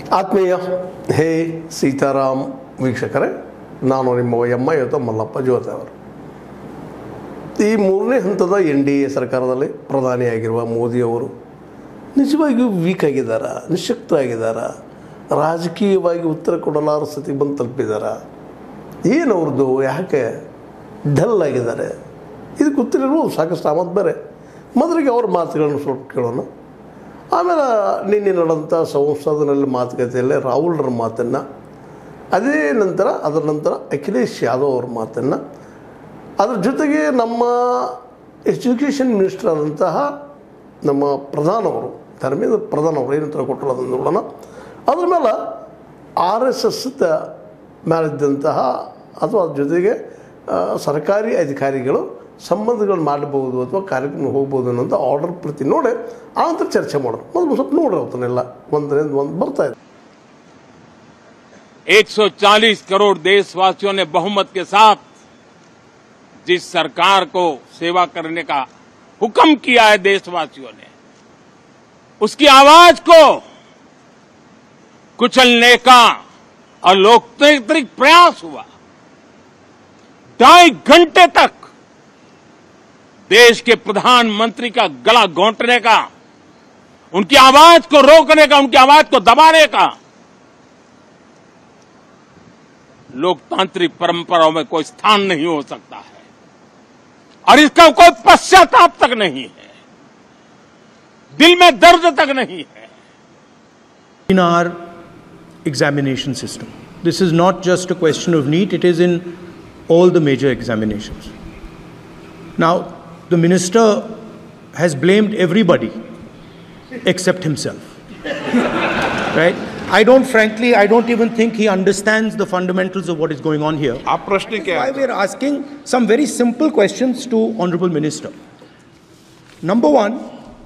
ಆತ್ಮೀಯ ಹೇ ಸೀತಾರಾಮ್ ವೀಕ್ಷಕರೇ ನಾನು ನಿಮ್ಮ ಎಮ್ಮ ಇವತ್ತು ಮಲ್ಲಪ್ಪ ಜೋತೆ ಅವರು ಈ ಮೂರನೇ ಹಂತದ ಎನ್ ಡಿ ಎ ಸರ್ಕಾರದಲ್ಲಿ ಪ್ರಧಾನಿಯಾಗಿರುವ ಮೋದಿಯವರು ನಿಜವಾಗಿಯೂ ವೀಕ್ ಆಗಿದ್ದಾರಾ ನಿಶಕ್ತ ಆಗಿದ್ದಾರಾ ರಾಜಕೀಯವಾಗಿ ಉತ್ತರ ಕೊಡಲಾರ ಸ್ಥಿತಿ ಬಂದು ತಲುಪಿದಾರ ಏನು ಅವ್ರದ್ದು ಯಾಕೆ ಡಲ್ ಆಗಿದ್ದಾರೆ ಇದು ಗೊತ್ತಿರೋದು ಸಾಕಷ್ಟು ಆಮದು ಬೇರೆ ಮೊದಲಿಗೆ ಅವ್ರ ಮಾತುಗಳನ್ನು ಸ್ವಲ್ಪ ಕೇಳೋಣ ಆಮೇಲೆ ನಿನ್ನೆ ನಡೆದಂಥ ಸಂಸದಿನಲ್ಲಿ ಮಾತುಕತೆಯಲ್ಲೇ ರಾಹುಲ್ರ ಮಾತನ್ನು ಅದೇ ನಂತರ ಅದರ ನಂತರ ಅಖಿಲೇಶ್ ಯಾದವ್ ಅವ್ರ ಮಾತನ್ನು ಅದ್ರ ಜೊತೆಗೆ ನಮ್ಮ ಎಜುಕೇಷನ್ ಮಿನಿಸ್ಟರ್ ಆದಂತಹ ನಮ್ಮ ಪ್ರಧಾನವರು ಧರ್ಮೇಂದ್ರ ಪ್ರಧಾನ್ ಅವರು ಏನು ಉತ್ತರ ಕೊಟ್ಟರು ಅದನ್ನು ನೋಡೋಣ ಅದ್ರ ಮೇಲೆ ಆರ್ ಎಸ್ ಎಸ್ ಮೇಲಿದ್ದಂತಹ ಅಥವಾ ಅದ್ರ ಜೊತೆಗೆ ಆ, ಸರ್ಕಾರಿ ಅಧಿಕಾರಿಗಳು ಸಂಬಂಧಗಳು ಮಾಡಬಹುದು ಅಥವಾ ಕಾರ್ಯಕ್ರಮ ಹೋಗ್ಬೋದು ಅನ್ನೋಂಥ ಆರ್ಡರ್ ಪ್ರತಿ ನೋಡಿ ಆನಂತರ ಚರ್ಚೆ ಮಾಡೋರು ಮೊದಲು ಸ್ವಲ್ಪ ನೋಡ್ರಿ ಅವತ್ತನ್ನೆಲ್ಲ ಒಂದರಿಂದ ಒಂದು ಬರ್ತಾ ಇದೆ 140 करोड़ देशवासियों ने बहुमत के साथ जिस सरकार को सेवा करने का हुक्म किया है देशवासियों ने उसकी आवाज को कुचलने का अलोकतांत्रिक प्रयास हुआ ढाई घंटे तक देश के प्रधानमंत्री का गला घोंटने का उनकी आवाज को रोकने का उनकी आवाज को दबाने का लोकतांत्रिक परंपराओं में कोई स्थान नहीं हो सकता है और इसका कोई पश्चाताप तक नहीं है दिल में दर्द तक नहीं है in our examination system. This is not just a question of NEET, it is in all the major examinations. Now, the minister has blamed everybody except himself. right? I don't, frankly, I don't even think he understands the fundamentals of what is going on here. आप प्रश्न क्या Why है we are asking some very simple questions to Honorable Minister. Number one,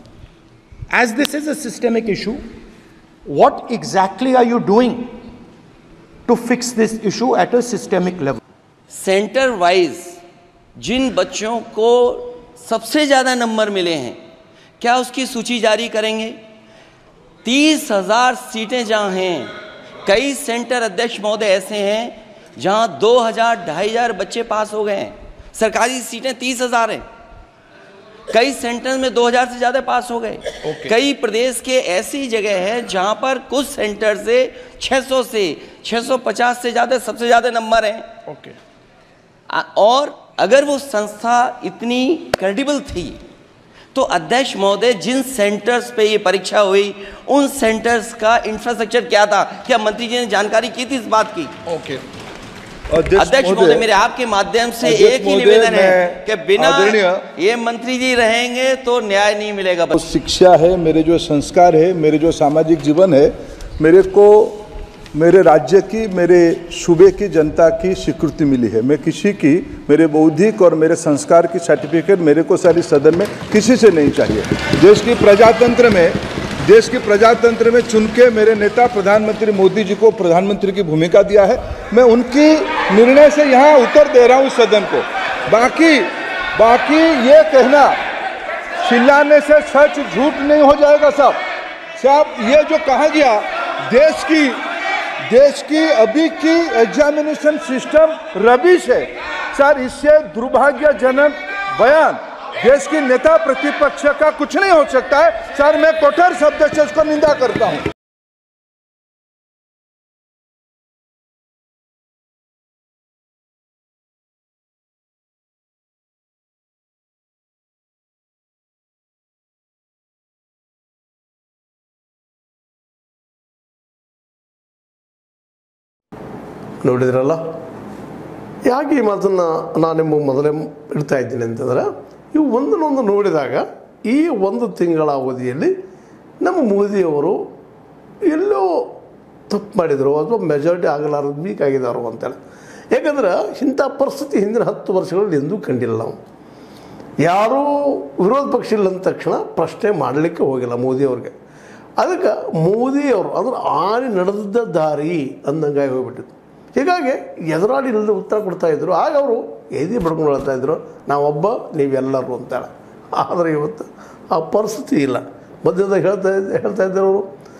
as this is a systemic issue, what exactly are you doing to fix this issue at a systemic level? Centre wise जिन बच्चों को सबसे ज़्यादा number मिले हैं क्या उसकी सूची जारी करेंगे तीस हजार सीटें जहाँ हैं कई सेंटर अध्यक्ष महोदय ऐसे हैं जहाँ दो हजार ढाई हजार बच्चे पास हो गए हैं सरकारी सीटें तीस हजार हैं कई सेंटर में 2000 से ज़्यादा पास हो गए कई प्रदेश के ऐसी जगह है जहाँ पर कुछ सेंटर से 600 से 650 से ज़्यादा सबसे ज़्यादा नंबर हैं ओके आ- और अगर वो संस्था इतनी क्रेडिबल थी तो अध्यक्ष महोदय जिन सेंटर्स पे ये परीक्षा हुई उन सेंटर्स का इंफ्रास्ट्रक्चर क्या था क्या मंत्री जी ने जानकारी की थी इस बात की ओके अध्यक्ष महोदय मेरे आपके माध्यम से अध्यक्ष एक ही महोदय, निवेदन है मैं कि बिना आदरणीय- ये मंत्री जी रहेंगे तो न्याय नहीं मिलेगा जो शिक्षा है मेरे जो संस्कार है मेरे जो सामाजिक जीवन है मेरे को मेरे राज्य की मेरे सूबे की जनता की स्वीकृति मिली है मैं किसी की मेरे बौद्धिक और मेरे संस्कार की सर्टिफिकेट मेरे को सारी सदन में किसी से नहीं चाहिए देश की प्रजातंत्र में देश की प्रजातंत्र में चुन के मेरे नेता प्रधानमंत्री मोदी जी को प्रधानमंत्री की भूमिका दिया है मैं उनकी निर्णय से यहाँ उत्तर दे रहा हूँ सदन को बाकी बाकी ये कहना चिल्लाने से सच झूठ नहीं हो जाएगा साहब साहब ये जो कहा गया देश की देश की अभी की एग्जामिनेशन सिस्टम रबिश है सर इससे दुर्भाग्यजनक बयान देश की नेता प्रतिपक्ष का कुछ नहीं हो सकता है सर मैं कठोर शब्द से इसको निंदा करता हूँ ನೋಡಿದ್ರಲ್ಲ ಯಾಕೆ ಈ ಮಾತನ್ನು ನಾನು ನಿಮಗೆ ಮೊದಲೇ ಇಡ್ತಾ ಇದ್ದೀನಿ ಅಂತಂದ್ರೆ ಇವು ಒಂದನ್ನೊಂದು ನೋಡಿದಾಗ ಈ ಒಂದು ತಿಂಗಳ ಅವಧಿಯಲ್ಲಿ ನಮ್ಮ ಮೋದಿಯವರು ಎಲ್ಲೋ ತಪ್ಪು ಮಾಡಿದರು ಅಥವಾ ಮೆಜಾರಿಟಿ ಆಗಲಾರದು ವೀಕ್ ಆಗಿದ್ದಾರೋ ಅಂತೇಳಿ ಯಾಕಂದ್ರೆ ಇಂಥ ಪರಿಸ್ಥಿತಿ ಹಿಂದಿನ ಹತ್ತು ವರ್ಷಗಳಲ್ಲಿ ಎಂದೂ ಕಂಡಿಲ್ಲ ನಾವು ಯಾರೂ ವಿರೋಧ ಪಕ್ಷ ಇಲ್ಲ ಅಂದ ತಕ್ಷಣ ಪ್ರಶ್ನೆ ಮಾಡಲಿಕ್ಕೆ ಹೋಗಿಲ್ಲ ಮೋದಿಯವ್ರಿಗೆ ಅದಕ್ಕೆ ಮೋದಿಯವರು ಅಂದ್ರೆ ಆನೆ ನಡೆದ ದಾರಿ ಅಂದಂಗಾಗಿ ಹೋಗ್ಬಿಟ್ಟಿತ್ತು ಹೀಗಾಗಿ ಎದುರಾಳಿ ಇಲ್ಲದೆ ಉತ್ತರ ಕೊಡ್ತಾ ಇದ್ರು ಆಗ ಅವರು ಎದಿ ಬಡ್ಕೊಂಡು ಹೇಳ್ತಾ ಇದ್ರು ನಾವೊಬ್ಬ ನೀವೆಲ್ಲರೂ ಅಂತೇಳಿ ಆದರೆ ಇವತ್ತು ಆ ಪರಿಸ್ಥಿತಿ ಇಲ್ಲ ಮಧ್ಯದಾಗ ಹೇಳ್ತಾ ಇದ್ದ ಹೇಳ್ತಾ ಇದ್ದರು ಅವರು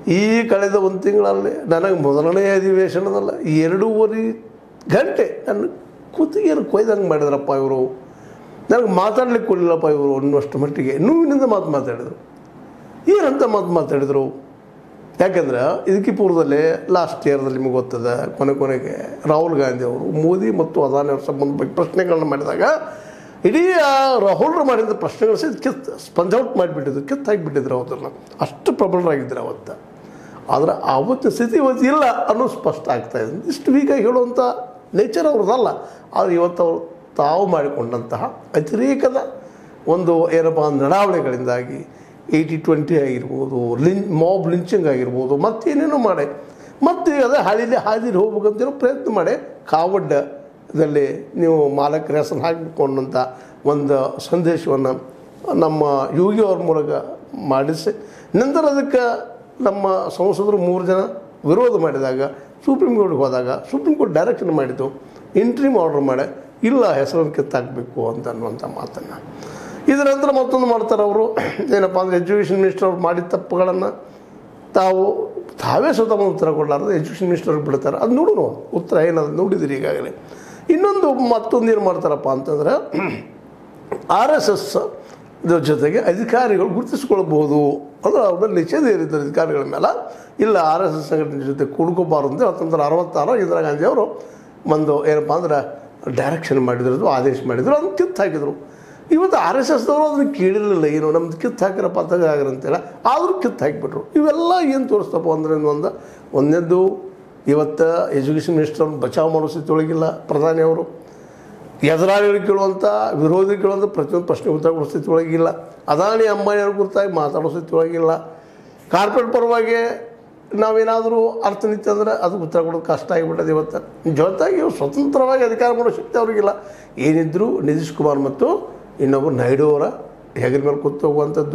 ಈ ಕಳೆದ ಒಂದು ತಿಂಗಳಲ್ಲಿ ನನಗೆ ಮೊದಲನೇ ಅಧಿವೇಶನದಲ್ಲ ಎರಡೂವರೆ ಗಂಟೆ ನನ್ನ ಕುತ್ತಿಗೆಯನ್ನು ಕೊಯ್ದಂಗೆ ಮಾಡಿದ್ರಪ್ಪ ಇವರು ನನಗೆ ಮಾತಾಡ್ಲಿಕ್ಕೆ ಕೊಡಲಿಲ್ಲಪ್ಪ ಇವರು ಅನ್ನುವಷ್ಟು ಮಟ್ಟಿಗೆ ನೋವಿನಿಂದ ಮಾತು ಮಾತಾಡಿದರು ಏನಂತ ಮಾತು ಮಾತಾಡಿದರು ಯಾಕಂದ್ರೆ ಇದಕ್ಕೆ ಪೂರ್ವದಲ್ಲೇ ಲಾಸ್ಟ್ ಇಯರ್ದಲ್ಲಿ ನಿಮಗೆ ಗೊತ್ತದ ಕೊನೆ ಕೊನೆಗೆ ರಾಹುಲ್ ಗಾಂಧಿ ಅವರು ಮೋದಿ ಮತ್ತು ಅದಾನಿ ಅವ್ರ ಸಂಬಂಧ ಬಗ್ಗೆ ಪ್ರಶ್ನೆಗಳನ್ನ ಮಾಡಿದಾಗ ಇಡೀ ಆ ರಾಹುಲ್ರು ಮಾಡಿದ ಪ್ರಶ್ನೆಗಳು ಸಹಿತ ಕಿತ್ ಸ್ಪಂಜ್ ಔಟ್ ಮಾಡಿಬಿಟ್ಟಿದ್ರು ಕಿತ್ತು ಹಾಕಿಬಿಟ್ಟಿದ್ರು ಅವತ್ತನ್ನ ಅಷ್ಟು ಪ್ರಬಲರಾಗಿದ್ದರು ಅವತ್ತು ಆದರೆ ಆವತ್ತು ಸ್ಥಿತಿ ಇವತ್ತು ಇಲ್ಲ ಅನ್ನೋದು ಸ್ಪಷ್ಟ ಆಗ್ತಾ ಇದೆ ಇಷ್ಟು ವೀಕಾಗಿ ಹೇಳುವಂಥ ನೇಚರ್ ಅವ್ರದ್ದಲ್ಲ ಆದರೆ ಇವತ್ತು ಅವರು ತಾವು ಮಾಡಿಕೊಂಡಂತಹ ಅತಿರೇಕದ ಒಂದು ಏನಪ್ಪ ಅಂದ್ರೆ ನಡಾವಳಿಗಳಿಂದಾಗಿ ಏಯ್ಟಿ ಟ್ವೆಂಟಿ ಆಗಿರ್ಬೋದು ಲಿನ್ ಮಾಬ್ ಲಿಂಚಿಂಗ್ ಆಗಿರ್ಬೋದು ಮತ್ತೇನೇನೋ ಮಾಡಿ ಮತ್ತೆ ಅದೇ ಹಾದಿಲಿ ಹಾದಿಲಿ ಹೋಗ್ಬೇಕಂತೇನೋ ಪ್ರಯತ್ನ ಮಾಡಿ ಕಾವಡ್ಡದಲ್ಲಿ ನೀವು ಮಾಲಕರ ಹೆಸರು ಹಾಕಬೇಕು ಅನ್ನೋಂಥ ಒಂದು ಸಂದೇಶವನ್ನು ನಮ್ಮ ಯೋಗಿ ಅವ್ರ ಮೂಲಕ ಮಾಡಿಸಿ ನಂತರ ಅದಕ್ಕೆ ನಮ್ಮ ಸಂಸದರು ಮೂರು ಜನ ವಿರೋಧ ಮಾಡಿದಾಗ ಸುಪ್ರೀಂ ಕೋರ್ಟ್ಗೆ ಹೋದಾಗ ಸುಪ್ರೀಂ ಕೋರ್ಟ್ ಡೈರೆಕ್ಷನ್ ಮಾಡಿತು ಇಂಟ್ರೀಮ್ ಆರ್ಡರ್ ಮಾಡಿ ಇಲ್ಲ ಹೆಸರನ್ನು ಕಿತ್ತಾಕಬೇಕು ಅಂತ ಅನ್ನುವಂಥ ಮಾತನ್ನು ಇದರ ನಂತರ ಮತ್ತೊಂದು ಮಾಡ್ತಾರೆ ಅವರು ಏನಪ್ಪ ಅಂದರೆ ಎಜುಕೇಷನ್ ಮಿನಿಸ್ಟರ್ ಅವ್ರು ಮಾಡಿದ ತಪ್ಪುಗಳನ್ನು ತಾವು ತಾವೇ ಸ್ವತಃ ಉತ್ತರ ಕೊಡಲಾರ್ದು ಎಜುಕೇಷನ್ ಮಿನಿಸ್ಟರ್ ಬಿಡ್ತಾರೆ ಅದು ನೋಡೋಣ ಉತ್ತರ ಏನದು ನೋಡಿದಿರಿ ಈಗಾಗಲೇ ಇನ್ನೊಂದು ಮತ್ತೊಂದು ಏನು ಮಾಡ್ತಾರಪ್ಪ ಅಂತಂದ್ರೆ ಆರ್ ಎಸ್ ಎಸ್ ಜೊತೆಗೆ ಅಧಿಕಾರಿಗಳು ಗುರುತಿಸ್ಕೊಳ್ಬೋದು ಅಂದ್ರೆ ಅವ್ರ ಮೇಲೆ ನಿಷೇಧ ಏರಿದ್ದಾರೆ ಅಧಿಕಾರಿಗಳ ಮೇಲೆ ಇಲ್ಲ ಆರ್ ಎಸ್ ಎಸ್ ಸಂಘಟನೆ ಜೊತೆ ಕೂಡ್ಕೋಬಾರ್ದು ಅಂತ ಹತ್ತೊಂಬತ್ತು ನೂರ ಅರವತ್ತಾರು ಇಂದಿರಾ ಗಾಂಧಿ ಅವರು ಒಂದು ಏನಪ್ಪ ಅಂದ್ರೆ ಡೈರೆಕ್ಷನ್ ಮಾಡಿದ್ರು ಆದೇಶ ಮಾಡಿದ್ರು ಅದನ್ನು ಕಿತ್ತು ಹಾಕಿದರು ಇವತ್ತು ಆರ್ ಎಸ್ ಎಸ್ದವರು ಅದನ್ನು ಕೇಳಿರಲಿಲ್ಲ ಏನು ನಮ್ದು ಕಿತ್ತು ಹಾಕಿರಪ್ಪ ಅಂತಂತಿಲ್ಲ ಆದರೂ ಕಿತ್ತು ಹಾಕಿಬಿಟ್ರು ಇವೆಲ್ಲ ಏನು ತೋರಿಸ್ತಪ್ಪ ಅಂದ್ರೆ ಒಂದು ಒಂದನೇದ್ದು ಇವತ್ತು ಎಜುಕೇಷನ್ ಮಿನಿಸ್ಟರ್ ಬಚಾವ್ ಮಾಡೋ ಸ್ಥಿತಿ ಒಳಗಿಲ್ಲ ಪ್ರಧಾನಿ ಅವರು ಎದುರಾಳಿಗಳು ಕೇಳುವಂಥ ವಿರೋಧಿ ಕೇಳುವಂಥ ಪ್ರತಿಯೊಂದು ಪ್ರಶ್ನೆ ಉತ್ತರ ಕೊಡೋ ಸ್ಥಿತಿ ಒಳಗಿಲ್ಲ ಅದಾನಿ ಅಂಬಾನಿಯವ್ರ ಕುರಿತಾಗಿ ಮಾತಾಡೋ ಸ್ಥಿತಿ ಒಳಗಿಲ್ಲ ಕಾರ್ಪೊರೇಟ್ ಪರವಾಗಿ ನಾವೇನಾದರೂ ಅರ್ಥನೀತಿ ಅಂದರೆ ಅದಕ್ಕೆ ಉತ್ತರ ಕೊಡೋದು ಕಷ್ಟ ಆಗಿಬಿಟ್ಟದೆ ಇವತ್ತು ಜೊತೆಗೆ ಇವ್ರು ಸ್ವತಂತ್ರವಾಗಿ ಅಧಿಕಾರ ಮಾಡೋ ಶಕ್ತಿ ಅವ್ರಿಗಿಲ್ಲ ಏನಿದ್ರು ನಿತೀಶ್ ಕುಮಾರ್ ಮತ್ತು ಇನ್ನೊಬ್ಬರು ನಾಯ್ಡು ಅವರ ಹೆಗಲ ಮೇಲೆ ಕೂತು ಹೋಗುವಂಥದ್ದು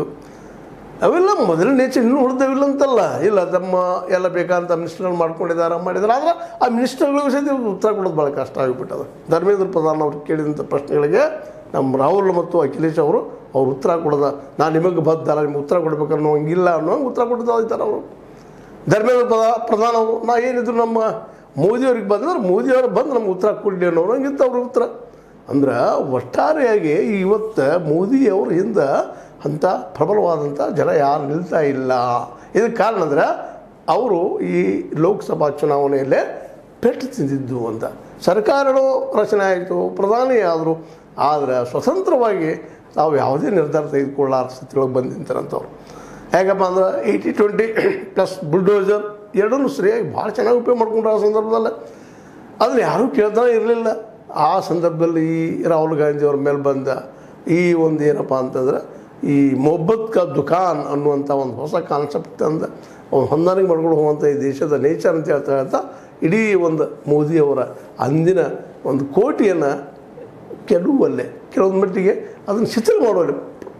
ಅವೆಲ್ಲ ಮೊದಲ ನೇಚರ್ ಇನ್ನೂ ಉಳಿದವಿಲ್ಲ ಅಂತಲ್ಲ ಇಲ್ಲ ತಮ್ಮ ಎಲ್ಲ ಬೇಕಾದಂಥ ಮಿನಿಸ್ಟರ್ಗಳು ಮಾಡ್ಕೊಂಡಿದ್ದಾರೆ ಮಾಡಿದ್ದಾರೆ ಆದರೆ ಆ ಮಿನಿಸ್ಟರ್ಗಳಿಗೂ ಸಹಿತ ಉತ್ತರ ಕೊಡೋದು ಭಾಳ ಕಷ್ಟ ಆಗಿಬಿಟ್ಟದ ಧರ್ಮೇಂದ್ರ ಪ್ರಧಾನ್ ಅವ್ರು ಕೇಳಿದಂಥ ಪ್ರಶ್ನೆಗಳಿಗೆ ನಮ್ಮ ರಾಹುಲ್ ಮತ್ತು ಅಖಿಲೇಶ್ ಅವರು ಅವ್ರು ಉತ್ತರ ಕೊಡೋದ ನಾನು ನಿಮಗೆ ಬದ್ಧ ನಿಮ್ಗೆ ಉತ್ತರ ಕೊಡ್ಬೇಕು ಅನ್ನೋ ಹಂಗಿಲ್ಲ ಅನ್ನೋ ಹಂಗೆ ಉತ್ತರ ಕೊಡ್ತಾ ಇದ್ದಾರೆ ಅವರು ಧರ್ಮೇಂದ್ರ ಪ್ರಧಾ ಪ್ರಧಾನ ಅವರು ನಾ ಏನಿದ್ರು ನಮ್ಮ ಮೋದಿಯವ್ರಿಗೆ ಬಂದ್ರೆ ಮೋದಿಯವರು ಬಂದು ನಮ್ಗೆ ಉತ್ತರ ಕೊಡಲಿ ಅನ್ನೋರು ಹಂಗಿತ್ತು ಅವ್ರ ಉತ್ತರ ಅಂದ್ರೆ ಒಟ್ಟಾರೆಯಾಗಿ ಇವತ್ತು ಮೋದಿಯವ್ರ ಹಿಂದೆ ಅಂಥ ಪ್ರಬಲವಾದಂಥ ಜನ ಯಾರು ನಿಲ್ತಾ ಇಲ್ಲ ಇದಕ್ಕೆ ಕಾರಣ ಅಂದ್ರೆ ಅವರು ಈ ಲೋಕಸಭಾ ಚುನಾವಣೆಯಲ್ಲೇ ಪೆಟ್ಟು ತಿಂದಿದ್ದು ಅಂತ ಸರ್ಕಾರಗಳು ರಚನೆ ಆಯಿತು ಪ್ರಧಾನಿ ಆದರು ಆದರೆ ಸ್ವತಂತ್ರವಾಗಿ ತಾವು ಯಾವುದೇ ನಿರ್ಧಾರ ತೆಗೆದುಕೊಳ್ಳಾರ ಸ್ಥಿತಿಯೊಳಗೆ ಬಂದು ನಿಂತಾರಂಥವ್ರು ಯಾಕಪ್ಪ ಅಂದ್ರೆ ಏಯ್ಟಿ ಟ್ವೆಂಟಿ ಪ್ಲಸ್ ಬುಲ್ಡೋಸರ್ ಎರಡನ್ನೂ ಸರಿಯಾಗಿ ಭಾಳ ಚೆನ್ನಾಗಿ ಉಪಯೋಗ ಮಾಡ್ಕೊಂಡ್ರು ಆ ಸಂದರ್ಭದಲ್ಲಿ ಅದನ್ನು ಯಾರೂ ಕೇಳ್ತಾನೆ ಇರಲಿಲ್ಲ ಆ ಸಂದರ್ಭದಲ್ಲಿ ಈ ರಾಹುಲ್ ಗಾಂಧಿ ಅವ್ರ ಮೇಲೆ ಬಂದ ಈ ಒಂದು ಏನಪ್ಪ ಅಂತಂದ್ರೆ ಈ ಮೊಹಬ್ಬತ್ ಕಾ ದುಕಾನ್ ಅನ್ನುವಂಥ ಒಂದು ಹೊಸ ಕಾನ್ಸೆಪ್ಟ್ ಅಂದ ಒಂದು ಹೊಂದಾಣಿಕೆ ಮಾಡ್ಕೊಂಡು ಹೋಗುವಂಥ ಈ ದೇಶದ ನೇಚರ್ ಅಂತ ಹೇಳ್ತಾ ಹೇಳ್ತಾ ಇಡೀ ಒಂದು ಮೋದಿಯವರ ಅಂದಿನ ಒಂದು ಕೋಟಿಯನ್ನು ಕೆಲವಲ್ಲೇ ಕೆಲವೊಂದು ಮಟ್ಟಿಗೆ ಅದನ್ನು ಚಿತ್ರ ಮಾಡುವಲ್ಲಿ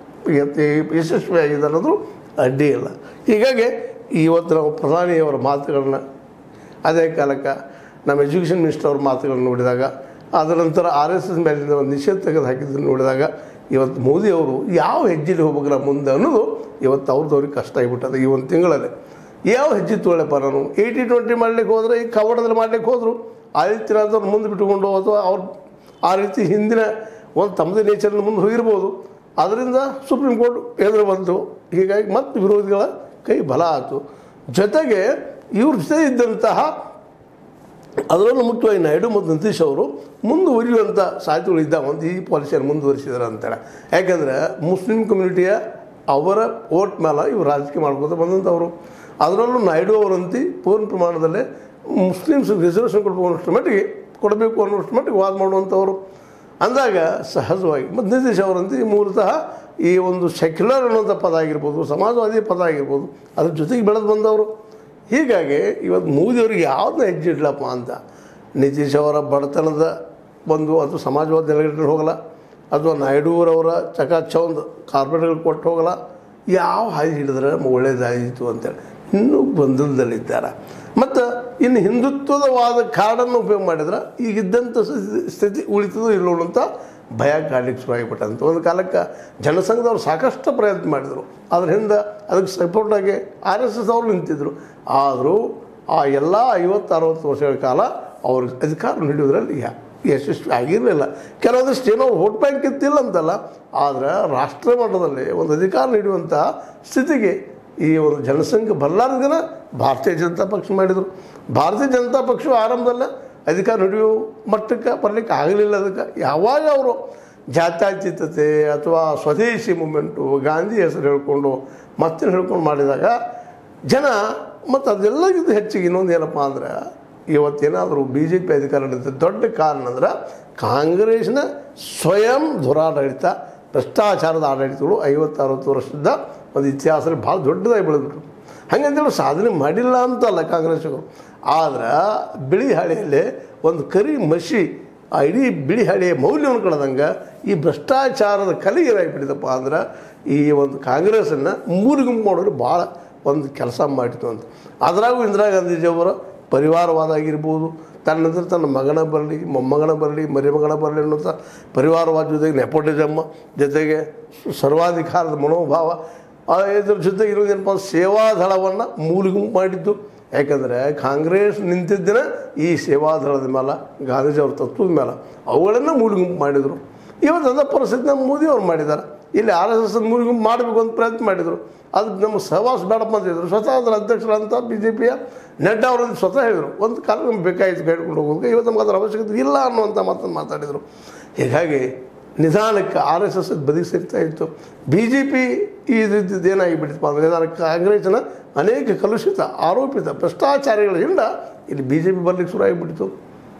ಯಶಸ್ವಿ ಆಗಿದೆ ಅನ್ನೋದು ಅಡ್ಡಿ ಇಲ್ಲ ಹೀಗಾಗಿ ಇವತ್ತು ನಾವು ಪ್ರಧಾನಿಯವರ ಮಾತುಗಳನ್ನ ಅದೇ ಕಾಲಕ್ಕೆ ನಮ್ಮ ಎಜುಕೇಷನ್ ಮಿನಿಸ್ಟರ್ ಅವ್ರ ಮಾತುಗಳನ್ನು ನೋಡಿದಾಗ ಅದರ ನಂತರ ಆರ್ ಎಸ್ ಎಸ್ ಮೇಲಿಂದ ಒಂದು ನಿಷೇಧ ತೆಗೆದು ಹಾಕಿದ್ದನ್ನು ನೋಡಿದಾಗ ಇವತ್ತು ಮೋದಿ ಅವರು ಯಾವ ಹೆಜ್ಜೆಲಿ ಹೋಗ್ಬೇಕಲ್ಲ ಮುಂದೆ ಅನ್ನೋದು ಇವತ್ತು ಅವ್ರದ್ದು ಅವ್ರಿಗೆ ಕಷ್ಟ ಆಗಿಬಿಟ್ಟದೆ ಈ ಒಂದು ತಿಂಗಳಲ್ಲಿ ಯಾವ ಹೆಜ್ಜೆ ತೊಗೊಳ್ಳಪ್ಪ ನಾನು ಏಯ್ಟಿ ಟ್ವೆಂಟಿ ಮಾಡ್ಲಿಕ್ಕೆ ಹೋದರೆ ಈ ಕವಡದಲ್ಲಿ ಮಾಡ್ಲಿಕ್ಕೆ ಹೋದರು ಆದಿತ್ಯನಾಥವ್ರು ಮುಂದೆ ಬಿಟ್ಟುಕೊಂಡು ಅಥವಾ ಅವ್ರು ಆ ರೀತಿ ಹಿಂದಿನ ಒಂದು ತಮ್ಮದೇ ನೇಚರ್ನ ಮುಂದೆ ಹೋಗಿರ್ಬೋದು ಅದರಿಂದ ಸುಪ್ರೀಂ ಕೋರ್ಟ್ ಎದುರು ಬಂತು ಹೀಗಾಗಿ ಮತ್ತೆ ವಿರೋಧಿಗಳ ಕೈ ಬಲ ಆಯಿತು ಜೊತೆಗೆ ಇವ್ರ ಜೊತೆ ಇದ್ದಂತಹ ಅದರಲ್ಲೂ ಮುಖ್ಯವಾಗಿ ನಾಯ್ಡು ಮತ್ತು ನಿತೀಶ್ ಅವರು ಮುಂದುವರಿಯುವಂಥ ಸಾಧ್ಯತೆಗಳು ಇದ್ದಾವೆ ಅಂತ ಈ ಪಾಲಿಸಿಯನ್ನು ಮುಂದುವರಿಸಿದ್ದಾರೆ ಅಂತೇಳಿ ಯಾಕೆಂದರೆ ಮುಸ್ಲಿಂ ಕಮ್ಯುನಿಟಿಯ ಅವರ ಓಟ್ ಮೇಲೆ ಇವರು ರಾಜಕೀಯ ಮಾಡ್ಕೊತ ಬಂದಂಥವ್ರು ಅದರಲ್ಲೂ ನಾಯ್ಡು ಅವರಂತಿ ಪೂರ್ಣ ಪ್ರಮಾಣದಲ್ಲಿ ಮುಸ್ಲಿಮ್ಸ್ ರಿಸರ್ವೇಷನ್ ಕೊಡಬೇಕು ಅನ್ನೋಷ್ಟು ಮಟ್ಟಿಗೆ ಕೊಡಬೇಕು ಅನ್ನೋಷ್ಟು ಮಟ್ಟಿಗೆ ವಾದ ಮಾಡುವಂಥವ್ರು ಅಂದಾಗ ಸಹಜವಾಗಿ ಮತ್ತು ನಿತೀಶ್ ಅವರಂತೆ ಮೂಲತಃ ಈ ಒಂದು ಸೆಕ್ಯುಲರ್ ಅನ್ನುವಂಥ ಪದ ಆಗಿರ್ಬೋದು ಸಮಾಜವಾದಿ ಪದ ಆಗಿರ್ಬೋದು ಅದ್ರ ಜೊತೆಗೆ ಬೆಳೆದು ಬಂದವರು ಹೀಗಾಗಿ ಇವತ್ತು ಮೋದಿಯವ್ರಿಗೆ ಯಾವ್ದನ್ನ ಹೆಜ್ಜೆ ಇಡ್ಲಪ್ಪ ಅಂತ ನಿತೀಶ್ ಅವರ ಬಡತನದ ಒಂದು ಅಥವಾ ಸಮಾಜವಾದ ನೆಲೆಗಟ್ಟಿಗೆ ಹೋಗಲ್ಲ ಅಥವಾ ನಾಯ್ಡುರವರ ಚಕಾಚೌಂದ್ ಕಾರ್ಪೊರೇಟ್ಗಳು ಕೊಟ್ಟು ಹೋಗಲ್ಲ ಯಾವ ಹಾದಿ ಹಿಡಿದ್ರೆ ಒಳ್ಳೇದಾಯಿತು ಅಂತೇಳಿ ಇನ್ನೂ ಗೊಂದಲದಲ್ಲಿದ್ದಾರೆ ಮತ್ತು ಇನ್ನು ಹಿಂದುತ್ವದ ವಾದ ಕಾರ್ಡನ್ನು ಉಪಯೋಗ ಮಾಡಿದ್ರೆ ಈಗಿದ್ದಂಥ ಸ್ಥಿತಿ- ಸ್ಥಿತಿ ಉಳಿತದೋ ಇಲ್ಲೋ ಅಂತ ಭಯ ಕಾಡ್ಲಿಕ್ಕೆ ಶುರುವಾಗಿಬಿಟ್ಟಂತ ಒಂದು ಕಾಲಕ್ಕೆ ಜನಸಂಘದವ್ರು ಸಾಕಷ್ಟು ಪ್ರಯತ್ನ ಮಾಡಿದರು ಅದ್ರ ಹಿಂದೆ ಅದಕ್ಕೆ ಸಪೋರ್ಟಾಗಿ ಆರ್ ಎಸ್ ಎಸ್ ಅವರು ನಿಂತಿದ್ದರು ಆದರೂ ಆ ಎಲ್ಲ ಐವತ್ತು ಅರವತ್ತು ವರ್ಷಗಳ ಕಾಲ ಅವ್ರಿಗೆ ಅಧಿಕಾರ ನೀಡೋದ್ರಲ್ಲಿ ಯಾ ಯಶಸ್ವಿ ಆಗಿರಲಿಲ್ಲ ಕೆಲವೊಂದಿಷ್ಟು ಏನೋ ವೋಟ್ ಬ್ಯಾಂಕ್ ಇತ್ತಿಲ್ಲ ಅಂತಲ್ಲ ಆದರೆ ರಾಷ್ಟ್ರ ಮಟ್ಟದಲ್ಲಿ ಒಂದು ಅಧಿಕಾರ ನೀಡುವಂಥ ಸ್ಥಿತಿಗೆ ಈ ಒಂದು ಜನಸಂಖ್ಯೆ ಬರಲಾರ್ದನ ಭಾರತೀಯ ಜನತಾ ಪಕ್ಷ ಮಾಡಿದರು ಭಾರತೀಯ ಜನತಾ ಪಕ್ಷ ಆರಂಭದಲ್ಲೇ ಅಧಿಕಾರ ಹಿಡಿಯೋ ಮಟ್ಟಕ್ಕೆ ಬರಲಿಕ್ಕೆ ಆಗಲಿಲ್ಲ ಅದಕ್ಕೆ ಯಾವಾಗ ಅವರು ಜಾತ್ಯತೀತತೆ ಅಥವಾ ಸ್ವದೇಶಿ ಮೂಮೆಂಟು ಗಾಂಧಿ ಹೆಸರು ಹೇಳ್ಕೊಂಡು ಮತ್ತೆ ಹೇಳ್ಕೊಂಡು ಮಾಡಿದಾಗ ಜನ ಮತ್ತು ಅದೆಲ್ಲಕ್ಕಿಂತ ಹೆಚ್ಚಿಗೆ ಇನ್ನೊಂದು ಏನಪ್ಪ ಅಂದ್ರೆ ಇವತ್ತೇನಾದರೂ ಬಿ ಜೆ ಪಿ ಅಧಿಕಾರ ಹಿಡಿದ ದೊಡ್ಡ ಕಾರಣ ಅಂದ್ರೆ ಕಾಂಗ್ರೆಸ್ನ ಸ್ವಯಂ ದುರಾಡಳಿತ ಭ್ರಷ್ಟಾಚಾರದ ಆಡಳಿತಗಳು ಐವತ್ತು ಅರವತ್ತು ವರ್ಷದ ಒಂದು ಇತಿಹಾಸದಲ್ಲಿ ಭಾಳ ದೊಡ್ಡದಾಗಿ ಬೆಳೆದ್ಬಿಟ್ರು ಹಾಗಂತೇಳಿ ಸಾಧನೆ ಮಾಡಿಲ್ಲ ಅಂತಲ್ಲ ಕಾಂಗ್ರೆಸ್ಸಿಗರು ಆದ್ರೆ ಬಿಳಿ ಹಾಳೆಯಲ್ಲಿ ಒಂದು ಕರಿ ಮಸಿ ಆ ಇಡೀ ಬಿಳಿ ಹಳೆಯ ಮೌಲ್ಯವನ್ನು ಕಳೆದಂಗೆ ಈ ಭ್ರಷ್ಟಾಚಾರದ ಕಲೆ ಏನಾಗಿಬಿಟ್ಟಿದಪ್ಪ ಅಂದ್ರೆ ಈ ಒಂದು ಕಾಂಗ್ರೆಸ್ಸನ್ನು ಮೂರು ಗುಂಪು ಮಾಡೋರು ಭಾಳ ಒಂದು ಕೆಲಸ ಮಾಡಿತು ಅಂತ ಅದರಾಗೂ ಇಂದಿರಾ ಗಾಂಧೀಜಿಯವರ ಪರಿವಾರವಾದ ಆಗಿರ್ಬೋದು ತನ್ನ ನಂತರ ತನ್ನ ಮಗನ ಬರಲಿ ಮೊಮ್ಮಗನ ಬರಲಿ ಮರಿಮಗನ ಬರಲಿ ಅನ್ನೋಂಥ ಪರಿವಾರವಾದ ಜೊತೆಗೆ ನೆಪೋಟಿಸಮ್ ಜೊತೆಗೆ ಸರ್ವಾಧಿಕಾರದ ಮನೋಭಾವ ಆ ಇದ್ರ ಜೊತೆಗೆ ಇರೋದೇನಪ್ಪ ಅಂದ್ರೆ ಸೇವಾದಳವನ್ನು ಮೂಲಿಗುಂಪು ಮಾಡಿದ್ದು ಯಾಕಂದರೆ ಕಾಂಗ್ರೆಸ್ ನಿಂತಿದ್ದಿನ ಈ ಸೇವಾದಳದ ಮೇಲೆ ಗಾಂಧೀಜಿ ಅವ್ರ ತತ್ವದ ಮೇಲೆ ಅವುಗಳನ್ನು ಮೂಲಿಗುಂಪು ಮಾಡಿದರು ಇವತ್ತು ಅದ ಪರಿಸ್ಥಿತಿ ನಮ್ಮ ಮೋದಿ ಅವ್ರು ಮಾಡಿದ್ದಾರೆ ಇಲ್ಲಿ ಆರ್ ಎಸ್ ಎಸ್ ಮೂಲಿಗುಂಪು ಮಾಡಬೇಕು ಅಂತ ಪ್ರಯತ್ನ ಮಾಡಿದರು ಅದು ನಮ್ಮ ಸಹವಾಸ ಬೇಡಪ್ಪ ಅಂತ ಹೇಳಿದ್ರು ಸ್ವತಃ ಅದರ ಅಧ್ಯಕ್ಷರಂತ ಬಿ ಜೆ ಪಿಯ ನಡ್ಡಾ ಅವರನ್ನು ಸ್ವತಃ ಹೇಳಿದರು ಒಂದು ಕಾಲ ನಮ್ಗೆ ಬೇಕಾಯಿತು ಹೇಳ್ಕೊಂಡು ಹೋಗೋದು ಇವತ್ತು ನಮ್ಗೆ ಅದರ ಅವಶ್ಯಕತೆ ಇಲ್ಲ ಅನ್ನುವಂಥ ಮಾತನ್ನು ಮಾತಾಡಿದರು ಹೀಗಾಗಿ ನಿಧಾನಕ್ಕೆ ಆರ್ ಎಸ್ ಎಸ್ ಬದಿಗೆ ಸೇರ್ತಾ ಇತ್ತು ಬಿ ಜೆ ಪಿ ಇದ್ದಿದ್ದು ಏನಾಗಿಬಿಟ್ಟಿತ್ತು ಅಂದರೆ ನಿಧಾನಕ್ಕೆ ಕಾಂಗ್ರೆಸ್ನ ಅನೇಕ ಕಲುಷಿತ ಆರೋಪಿತ ಭ್ರಷ್ಟಾಚಾರಿಗಳಿಂದ ಇಲ್ಲಿ ಬಿ ಜೆ ಪಿ ಬರಲಿಕ್ಕೆ ಶುರು ಆಗಿಬಿಟ್ಟಿತು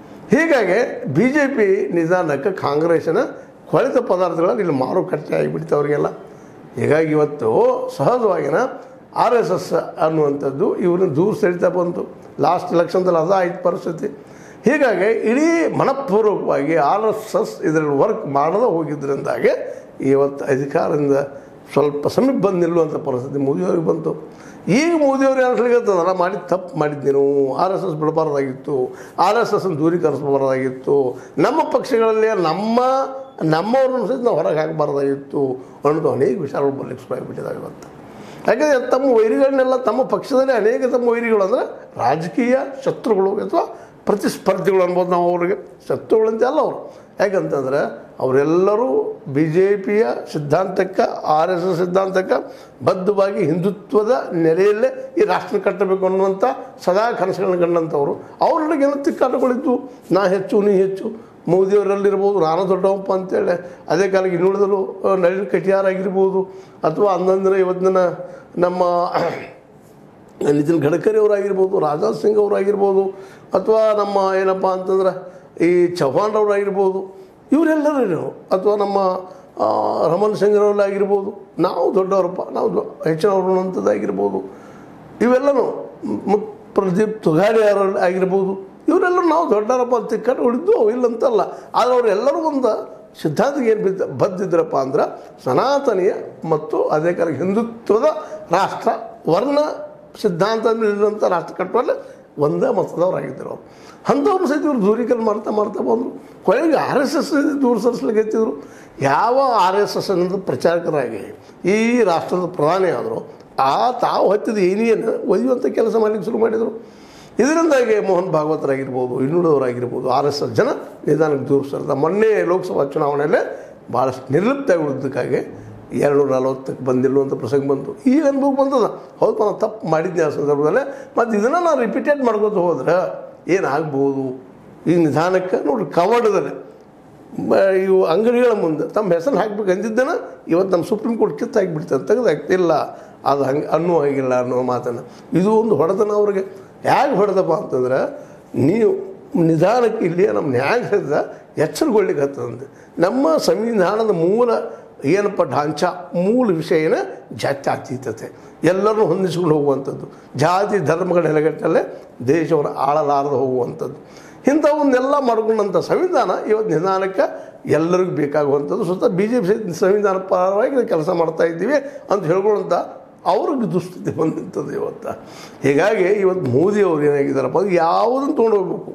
ಹೀಗಾಗಿ ಬಿ ಜೆ ಪಿ ನಿಧಾನಕ್ಕೆ ಕಾಂಗ್ರೆಸ್ಸಿನ ಕೊಳೆತ ಪದಾರ್ಥಗಳಲ್ಲಿ ಇಲ್ಲಿ ಮಾರುಕಟ್ಟೆ ಆಗಿಬಿಡ್ತು ಅವರಿಗೆಲ್ಲ ಹೀಗಾಗಿ ಇವತ್ತು ಸಹಜವಾಗಿನ ಆರ್ ಎಸ್ ಎಸ್ ಅನ್ನುವಂಥದ್ದು ಇವ್ರನ್ನ ದೂರ ಸರಿತಾ ಬಂತು ಲಾಸ್ಟ್ ಎಲೆಕ್ಷನ್ದಲ್ಲಿ ಅದ ಆಯ್ತು ಪರಿಸ್ಥಿತಿ ಹೀಗಾಗಿ ಇಡೀ ಮನಪೂರ್ವಕವಾಗಿ ಆರ್ ಎಸ್ ಎಸ್ ಇದರಲ್ಲಿ ವರ್ಕ್ ಮಾಡದೆ ಹೋಗಿದ್ದರಿಂದಾಗೆ ಇವತ್ತು ಅಧಿಕಾರದಿಂದ ಸ್ವಲ್ಪ ಸಮೀಪ ಬಂದು ನಿಲ್ಲುವಂಥ ಪರಿಸ್ಥಿತಿ ಮೋದಿಯವ್ರಿಗೆ ಬಂತು ಈಗ ಮೋದಿಯವ್ರು ಏನು ಹೇಳಿರ್ತದಲ್ಲ ಮಾಡಿ ತಪ್ಪು ಮಾಡಿದ್ದೀನು ಆರ್ ಎಸ್ ಎಸ್ ಬಿಡಬಾರ್ದಾಗಿತ್ತು ಆರ್ ಎಸ್ ಎಸ್ನ ದೂರೀಕರಿಸಬಾರ್ದಾಗಿತ್ತು ನಮ್ಮ ಪಕ್ಷಗಳಲ್ಲಿ ನಮ್ಮ ನಮ್ಮವ್ರನ್ನ ಸಹಿತ ನಾವು ಹೊರಗೆ ಹಾಕಬಾರ್ದಾಗಿತ್ತು ಅನ್ನೋದು ಅನೇಕ ವಿಚಾರಗಳು ಬರ್ಲಿಕ್ಕೆ ಶುರು ಆಗಿಬಿಟ್ಟಿದ್ದಾವೆ ಇವತ್ತು ಯಾಕಂದರೆ ತಮ್ಮ ವೈರಿಗಳನ್ನೆಲ್ಲ ತಮ್ಮ ಪಕ್ಷದಲ್ಲಿ ಅನೇಕ ತಮ್ಮ ವೈರಿಗಳು ಅಂದರೆ ರಾಜಕೀಯ ಶತ್ರುಗಳು ಅಥವಾ ಪ್ರತಿಸ್ಪರ್ಧಿಗಳು ಅನ್ಬೋದು ನಾವು ಅವ್ರಿಗೆ ಶತ್ರುಗಳಂತೆ ಅಲ್ಲ ಅವರು ಯಾಕಂತಂದ್ರೆ ಅವರೆಲ್ಲರೂ ಬಿ ಜೆ ಪಿಯ ಸಿದ್ಧಾಂತಕ್ಕೆ ಆರ್ ಎಸ್ ಎಸ್ ಸಿದ್ಧಾಂತಕ್ಕೆ ಬದ್ಧವಾಗಿ ಹಿಂದುತ್ವದ ನೆಲೆಯಲ್ಲೇ ಈ ರಾಷ್ಟ್ರ ಕಟ್ಟಬೇಕು ಅನ್ನುವಂಥ ಸದಾ ಕನಸುಗಳನ್ನು ಕಂಡಂಥವ್ರು ಅವ್ರೊಳಗೆ ಏನೋ ತಿಕ್ಕಾಟಗಳಿದ್ದು ನಾ ಹೆಚ್ಚು ನೀ ಹೆಚ್ಚು ಮೋದಿಯವರಲ್ಲಿರ್ಬೋದು ನಾನು ದೊಡ್ಡವಪ್ಪ ಅಂತೇಳಿ ಅದೇ ಕಾಲಕ್ಕೆ ಇನ್ನುಳಿದಲು ನಳಿನ್ ಕಟಿಯಾರ್ ಆಗಿರ್ಬೋದು ಅಥವಾ ಅಂದಂದ್ರೆ ಇವತ್ತಿನ ನಮ್ಮ ನಿತಿನ್ ಗಡ್ಕರಿ ಅವರಾಗಿರ್ಬೋದು ರಾಜನಾಥ್ ಸಿಂಗ್ ಅವರಾಗಿರ್ಬೋದು ಅಥವಾ ನಮ್ಮ ಏನಪ್ಪ ಅಂತಂದ್ರೆ ಈ ಚೌಹಾಣ್ ಅವರಾಗಿರ್ಬೋದು ಇವರೆಲ್ಲರೂ ಅಥವಾ ನಮ್ಮ ಆ, ರಮಣ್ ಸಿಂಗ್ರವರಾಗಿರ್ಬೋದು ನಾವು ದೊಡ್ಡವರಪ್ಪ ನಾವು ದೊ- ಹೆಚ್ಚಿನವರು ಅನ್ನೋಂಥದ್ದಾಗಿರ್ಬೋದು ಇವೆಲ್ಲನೂ ಮ್- ಪ್ರದೀಪ್ ತುಗಾಡಿ ಅವರ ಆಗಿರ್ಬೋದು ಇವರೆಲ್ಲರೂ ನಾವು ದೊಡ್ಡವರಪ್ಪ ಅಂತ ತಿಕ್ಕಟ್ಟು ಉಳಿದು ಇಲ್ಲಂತಲ್ಲ ಆದರೆ ಅವರೆಲ್ಲರೂ ಒಂದು ಸಿದ್ಧಾಂತಕ್ಕೆ ಏನು ಬಿದ್ದ ಬದ್ದಿದ್ರಪ್ಪ ಅಂದ್ರೆ ಸನಾತನೀಯ ಮತ್ತು ಅದೇ ಕಾಲ ಹಿಂದುತ್ವದ ರಾಷ್ಟ್ರ ವರ್ಣ ಸಿದ್ಧಾಂತ ಇರುವಂಥ ರಾಷ್ಟ್ರ ಕಟ್ಟುವಲ್ಲಿ ಒಂದೇ ಮತದವರಾಗಿದ್ದರು ಅವರು ಅಂಥವ್ರು ಸಹಿತ ಇವರು ದೂರೀಕರಣ ಮಾಡ್ತಾ ಮಾಡ್ತಾ ಬಂದರು ಕೊನೆಗೆ ಆರ್ ಎಸ್ ಎಸ್ ದೂರ ಸರಿಸ್ಲಿಕ್ಕೆ ಎತ್ತಿದ್ರು ಯಾವ ಆರ್ ಎಸ್ ಎಸ್ ಅನ್ನೋದು ಪ್ರಚಾರಕರಾಗಿ ಈ ರಾಷ್ಟ್ರದ ಪ್ರಧಾನಿ ಆದರು ಆ ತಾವು ಹತ್ತಿದ ಏನಿಯನ್ನು ಒಯ್ಯುವಂಥ ಕೆಲಸ ಮಾಡಲಿಕ್ಕೆ ಶುರು ಮಾಡಿದರು ಇದರಿಂದಾಗಿ ಮೋಹನ್ ಭಾಗವತರಾಗಿರ್ಬೋದು ಇನ್ನುಳಿದವರಾಗಿರ್ಬೋದು ಆರ್ ಎಸ್ ಎಸ್ ಜನ ನಿಧಾನಕ್ಕೆ ದೂರ ಸರಿದ ಮೊನ್ನೆ ಲೋಕಸಭಾ ಚುನಾವಣೆಯಲ್ಲೇ ಭಾಳಷ್ಟು ನಿರ್ಲಿಪ್ತ ಉಳಿದಕ್ಕಾಗಿ ಎರಡು ನಲವತ್ತಕ್ಕೆ ಬಂದಿಲ್ಲುವಂಥ ಪ್ರಸಂಗ ಬಂತು ಈಗ ಅನುಭವ ಬಂದದ ಹೌದು ನಾನು ತಪ್ಪು ಮಾಡಿದ್ದೆ ಆ ಸಂದರ್ಭದಲ್ಲೇ ಮತ್ತು ಇದನ್ನು ನಾನು ರಿಪೀಟೆಡ್ ಮಾಡ್ಕೊತ ಹೋದ್ರೆ ಏನಾಗ್ಬೋದು ಈಗ ನಿಧಾನಕ್ಕೆ ನೋಡ್ರಿ ಕವಡದಲ್ಲಿ ಮ- ಇವು ಅಂಗಡಿಗಳ ಮುಂದೆ ತಮ್ಮ ಹೆಸರು ಹಾಕ್ಬೇಕು ಅಂದಿದ್ದನ ಇವತ್ತು ನಮ್ಮ ಸುಪ್ರೀಂ ಕೋರ್ಟ್ ಕಿತ್ತು ಹಾಕಿಬಿಡ್ತಾರೆ ತೆಗೆದು ಹಾಕ್ತಿಲ್ಲ ಅದು ಹಂಗೆ ಅನ್ನೋ ಹಾಗಿಲ್ಲ ಅನ್ನೋ ಮಾತನ್ನು ಇದು ಒಂದು ಹೊಡೆತನ ಅವ್ರಿಗೆ ಹೇಗೆ ಹೊಡೆದಪ್ಪ ಅಂತಂದ್ರೆ ನೀವು ನಿಧಾನಕ್ಕೆ ಇಲ್ಲಿ ನಮ್ಮ ನ್ಯಾಯಾಲಯದ ಎಚ್ಚರಗೊಳ್ಳಿಕ್ಕೆ ಹತ್ತದಂತೆ ನಮ್ಮ ಸಂವಿಧಾನದ ಮೂಲ ಏನಪ್ಪ ಢಾಂಚ ಮೂಲ ವಿಷಯನ ಜಾತ್ಯತೀತತೆ ಎಲ್ಲರನ್ನೂ ಹೊಂದಿಸ್ಕೊಂಡು ಹೋಗುವಂಥದ್ದು ಜಾತಿ ಧರ್ಮಗಳ ನೆಲೆಗಟ್ಟಲ್ಲೇ ದೇಶವನ್ನು ಆಳಲಾರದೆ ಹೋಗುವಂಥದ್ದು ಇಂಥವನ್ನೆಲ್ಲ ಮಾಡ್ಕೊಂಡಂಥ ಸಂವಿಧಾನ ಇವತ್ತು ನಿಧಾನಕ್ಕೆ ಎಲ್ಲರಿಗೂ ಬೇಕಾಗುವಂಥದ್ದು ಸ್ವತಃ ಬಿ ಜೆ ಪಿ ಸಂವಿಧಾನ ಪರವಾಗಿ ನಾವು ಕೆಲಸ ಮಾಡ್ತಾ ಇದ್ದೀವಿ ಅಂತ ಹೇಳ್ಕೊಳ್ಳೋಂಥ ಅವ್ರಿಗೆ ದುಸ್ಥಿತಿ ಬಂದಿರ್ತದೆ ಇವತ್ತು ಹೀಗಾಗಿ ಇವತ್ತು ಮೋದಿ ಅವ್ರು ಏನಾಗಿದ್ದಾರಪ್ಪ ಅದು ಯಾವುದನ್ನು ತೊಗೊಂಡು ಹೋಗ್ಬೇಕು